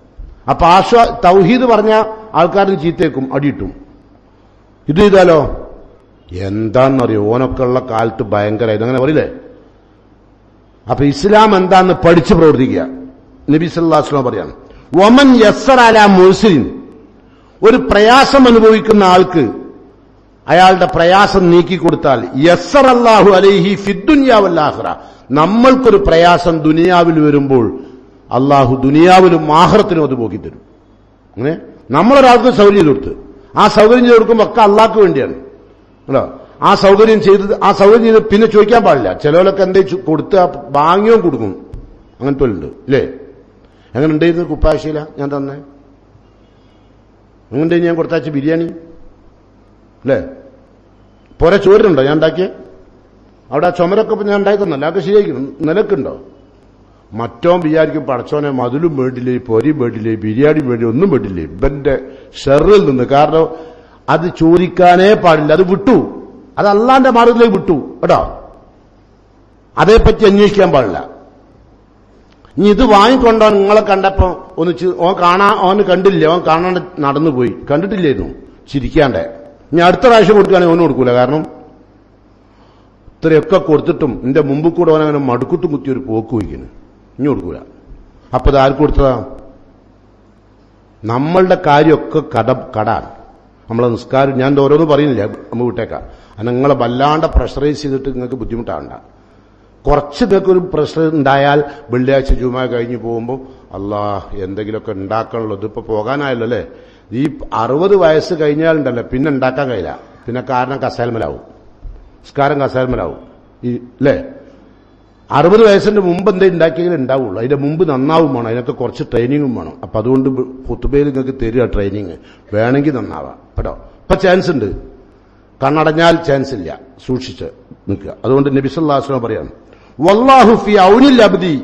Speaker 1: അപ്പൊ ആശ്വാ തൗഹീദ് പറഞ്ഞ ആൾക്കാരും ചീത്തേക്കും അടിയിട്ടും ഇത് ചെയ്താലോ എന്താണെന്നറിയോ ഓനൊക്കെ ഉള്ള കാലത്ത് ഭയങ്കര ഇതങ്ങനെ പറയില്ലേ അപ്പൊ ഇസ്ലാം എന്താന്ന് പഠിച്ച് പ്രവർത്തിക്കുക നബി സല്ലാസ്ലാം പറയാണ് ഒമൻ യസ്സർ അല മുസ്ലിം ഒരു പ്രയാസം അനുഭവിക്കുന്ന ആൾക്ക് അയാളുടെ പ്രയാസം നീക്കിക്കൊടുത്താൽ യസ്സർ അല്ലാഹു അലൈഹി ഫിദ്ദുന്യാവല്ലാഹ്റ നമ്മൾക്കൊരു പ്രയാസം ദുനിയാവിൽ വരുമ്പോൾ അള്ളാഹു ദുനിയാവിലും ആഹ്റത്തിനും അത് പോക്കിത്തരും അങ്ങനെ നമ്മളൊരാൾക്ക് സൗകര്യം ചെയ്ത് കൊടുത്ത് ആ സൗകര്യം ചെയ്ത് കൊടുക്കുമ്പോൾ ഒക്കെ അള്ളാഹ്ക്ക് വേണ്ടിയാണ് കേട്ടോ ആ സൗകര്യം ചെയ്തത് ആ സൗകര്യം ചെയ്ത് പിന്നെ ചോദിക്കാൻ പാടില്ല ചിലവരൊക്കെ എന്തേ കൊടുത്ത് വാങ്ങിയോ കൊടുക്കും അങ്ങനത്തെ ഉണ്ട് ഇല്ലേ എങ്ങനെ ഉണ്ടായിരുന്നു കുപ്പാശീല ഞാൻ തന്നെ എങ്ങനെ ഞാൻ കൊടുത്താച്ച ബിരിയാണി അല്ലേ പോരെ ചോരുണ്ടോ ഞാൻ ഉണ്ടാക്കിയ അവിടെ ആ ചുമരൊക്കെ ഇപ്പൊ ഞാൻ ഉണ്ടാക്കി തന്നല്ല അതൊക്കെ ശരിയായിരിക്കണം നിലക്കുണ്ടോ മറ്റോൻ വിചാരിക്കും പടച്ചോനെ മതിലും വേണ്ടില്ലേ പൊരിയും വേണ്ടില്ലേ ബിരിയാണി വേണ്ടി ഒന്നും വേണ്ടില്ലേ ഇവന്റെ ഷെറിൽ നിന്ന് കാരണം അത് ചോദിക്കാനേ പാടില്ല അത് വിട്ടു അത് അള്ളാന്റെ മാർഗത്തിലേക്ക് വിട്ടു കേട്ടോ അതേപ്പറ്റി അന്വേഷിക്കാൻ പാടില്ല ഇനി ഇത് വാങ്ങിക്കൊണ്ടോ നിങ്ങളെ കണ്ടപ്പോ ഒന്ന് ചി- ഓൻ കാണാ ഓന് കണ്ടില്ല ഓൻ കാണാണ്ട് നടന്നുപോയി കണ്ടിട്ടില്ലായിരുന്നു ചിരിക്കാണ്ടേ ഇനി അടുത്ത പ്രാവശ്യം കൊടുക്കുകയാണെങ്കിൽ ഓന് കൊടുക്കൂല കാരണം ഇത്രയൊക്കെ കൊടുത്തിട്ടും എന്റെ മുമ്പ് കൂടെ ഓൻ അങ്ങനെ മടുക്കുത്തും കുത്തി ഒരു പോക്ക് വയ്ക്കുന്നു ഇനി കൊടുക്കൂല അപ്പൊ ഇത് ആർക്ക് കൊടുത്തതാ നമ്മളുടെ കാര്യമൊക്കെ കട കടാണ് നമ്മളെ നിസ്കാരം ഞാൻ ഇത് ഓരോന്നും പറയുന്നില്ല നമ്മ വിട്ടേക്കാം അത് നിങ്ങളെ വല്ലാണ്ട് പ്രഷറൈസ് ചെയ്തിട്ട് നിങ്ങൾക്ക് ബുദ്ധിമുട്ടാകണ്ട കുറച്ച് നിങ്ങൾക്ക് ഒരു പ്രഷർ ഉണ്ടായാൽ വെള്ളിയാഴ്ച ജുമ കഴിഞ്ഞ് പോകുമ്പോൾ അല്ലാ എന്തെങ്കിലുമൊക്കെ ഉണ്ടാക്കാനുള്ളത് ഇതിപ്പോ പോകാനായല്ലോ അല്ലേ ഈ അറുപത് വയസ്സ് കഴിഞ്ഞാലുണ്ടല്ലോ പിന്നെ ഉണ്ടാക്കാൻ കഴിയില്ല പിന്നെ കാരണം കസാൽമലാവും നിസ്കാരം കസാൽമലാവും ഈ അല്ലേ അറുപത് വയസ്സിന്റെ മുമ്പ് എന്തേ ഉണ്ടാക്കിയെങ്കിലും ഉണ്ടാവുള്ളൂ അതിന്റെ മുമ്പ് നന്നാവും വേണം അതിനൊക്കെ കുറച്ച് ട്രെയിനിങ്ങും വേണം അപ്പൊ അതുകൊണ്ട് കുത്തുബയിൽ നിങ്ങൾക്ക് തരിക ട്രെയിനിങ് വേണമെങ്കിൽ നന്നാവാം കേട്ടോ ഇപ്പൊ ചാൻസ് ഉണ്ട് കണ്ണടഞ്ഞാൽ ചാൻസ് ഇല്ല സൂക്ഷിച്ച് നിൽക്കുക അതുകൊണ്ട് നബിസല്ലാസ്ലം പറയാണ് വല്ലാഹു ഫി ഔനിൽ അബ്ദി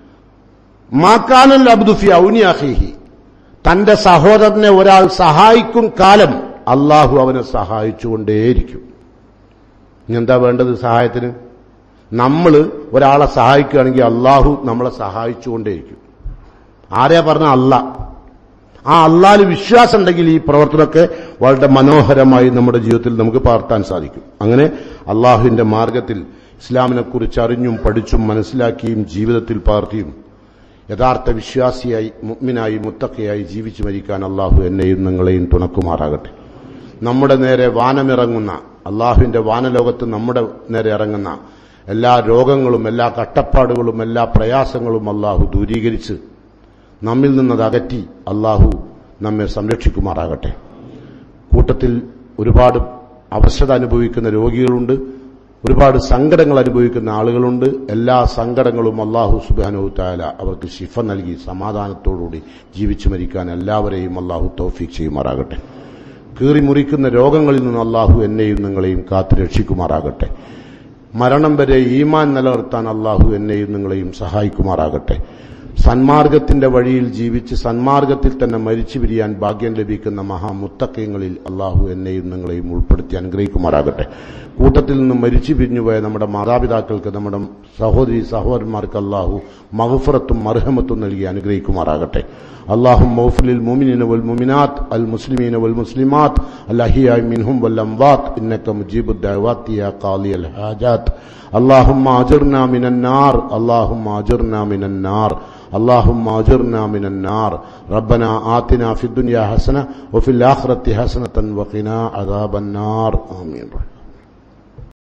Speaker 1: മാക്കാനൽ അബ്ദു ഫി ഔനി അഹീഹി തന്റെ സഹോദരനെ ഒരാൾ സഹായിക്കും കാലം അള്ളാഹു അവനെ സഹായിച്ചുകൊണ്ടേയിരിക്കും ഇനി എന്താ വേണ്ടത് സഹായത്തിന് നമ്മൾ ഒരാളെ സഹായിക്കുകയാണെങ്കിൽ അള്ളാഹു നമ്മളെ സഹായിച്ചുകൊണ്ടേയിരിക്കും ആരെയാ പറഞ്ഞ അല്ല ആ അള്ളാല് വിശ്വാസം ഉണ്ടെങ്കിൽ ഈ പ്രവർത്തനമൊക്കെ വളരെ മനോഹരമായി നമ്മുടെ ജീവിതത്തിൽ നമുക്ക് പകർത്താൻ സാധിക്കും അങ്ങനെ അള്ളാഹുവിന്റെ മാർഗത്തിൽ ഇസ്ലാമിനെ കുറിച്ച് അറിഞ്ഞും പഠിച്ചും മനസ്സിലാക്കിയും ജീവിതത്തിൽ പകർത്തിയും യഥാർത്ഥ വിശ്വാസിയായി മുഗ്മിനായി മുത്തക്കയായി ജീവിച്ചു മരിക്കാൻ അള്ളാഹു എന്നെയും നിങ്ങളെയും തുണക്കുമാറാകട്ടെ നമ്മുടെ നേരെ വാനമിറങ്ങുന്ന അള്ളാഹുവിന്റെ വാനലോകത്ത് നമ്മുടെ നേരെ ഇറങ്ങുന്ന എല്ലാ രോഗങ്ങളും എല്ലാ കട്ടപ്പാടുകളും എല്ലാ പ്രയാസങ്ങളും അള്ളാഹു ദൂരീകരിച്ച് നമ്മിൽ നിന്നത് അകറ്റി അള്ളാഹു നമ്മെ സംരക്ഷിക്കുമാറാകട്ടെ കൂട്ടത്തിൽ ഒരുപാട് അവശത അനുഭവിക്കുന്ന രോഗികളുണ്ട് ഒരുപാട് സങ്കടങ്ങൾ അനുഭവിക്കുന്ന ആളുകളുണ്ട് എല്ലാ സങ്കടങ്ങളും അള്ളാഹു സുബാനു താല അവർക്ക് ശിഫ നൽകി സമാധാനത്തോടുകൂടി ജീവിച്ചു മരിക്കാൻ എല്ലാവരെയും അള്ളാഹു തൗഫീഖ് ചെയ്യുമാറാകട്ടെ കീറി മുറിക്കുന്ന രോഗങ്ങളിൽ നിന്ന് അള്ളാഹു എന്നെയും നിങ്ങളെയും കാത്തു രക്ഷിക്കുമാറാകട്ടെ മരണം വരെ ഈമാൻ നിലനിർത്താൻ അള്ളാഹു എന്നെയും നിങ്ങളെയും സഹായിക്കുമാറാകട്ടെ സന്മാർഗത്തിന്റെ വഴിയിൽ ജീവിച്ച് സന്മാർഗത്തിൽ തന്നെ മരിച്ചു പിരിയാൻ ഭാഗ്യം ലഭിക്കുന്ന മഹാമുത്തക്കയങ്ങളിൽ അള്ളാഹു എന്നെയും നിങ്ങളെയും ഉൾപ്പെടുത്തി അനുഗ്രഹിക്കുമാറാകട്ടെ കൂട്ടത്തിൽ നിന്ന് മരിച്ചു പിരിഞ്ഞുപോയ നമ്മുടെ മാതാപിതാക്കൾക്ക് നമ്മുടെ സഹോദരി സഹോദരന്മാർക്ക് അള്ളാഹു മഹഫറത്തും മർഹമത്തും നൽകി അനുഗ്രഹിക്കുമാറാകട്ടെ اللهم اغفر للمؤمنين والمؤمنات المسلمين والمسلمات الأحياء منهم والأموات إنك مجيب الدعوات يا قاضي الحاجات اللهم أجرنا من النار اللهم أجرنا من النار اللهم أجرنا من النار ربنا آتنا في الدنيا حسنة وفي الآخرة حسنة وقنا عذاب النار آمين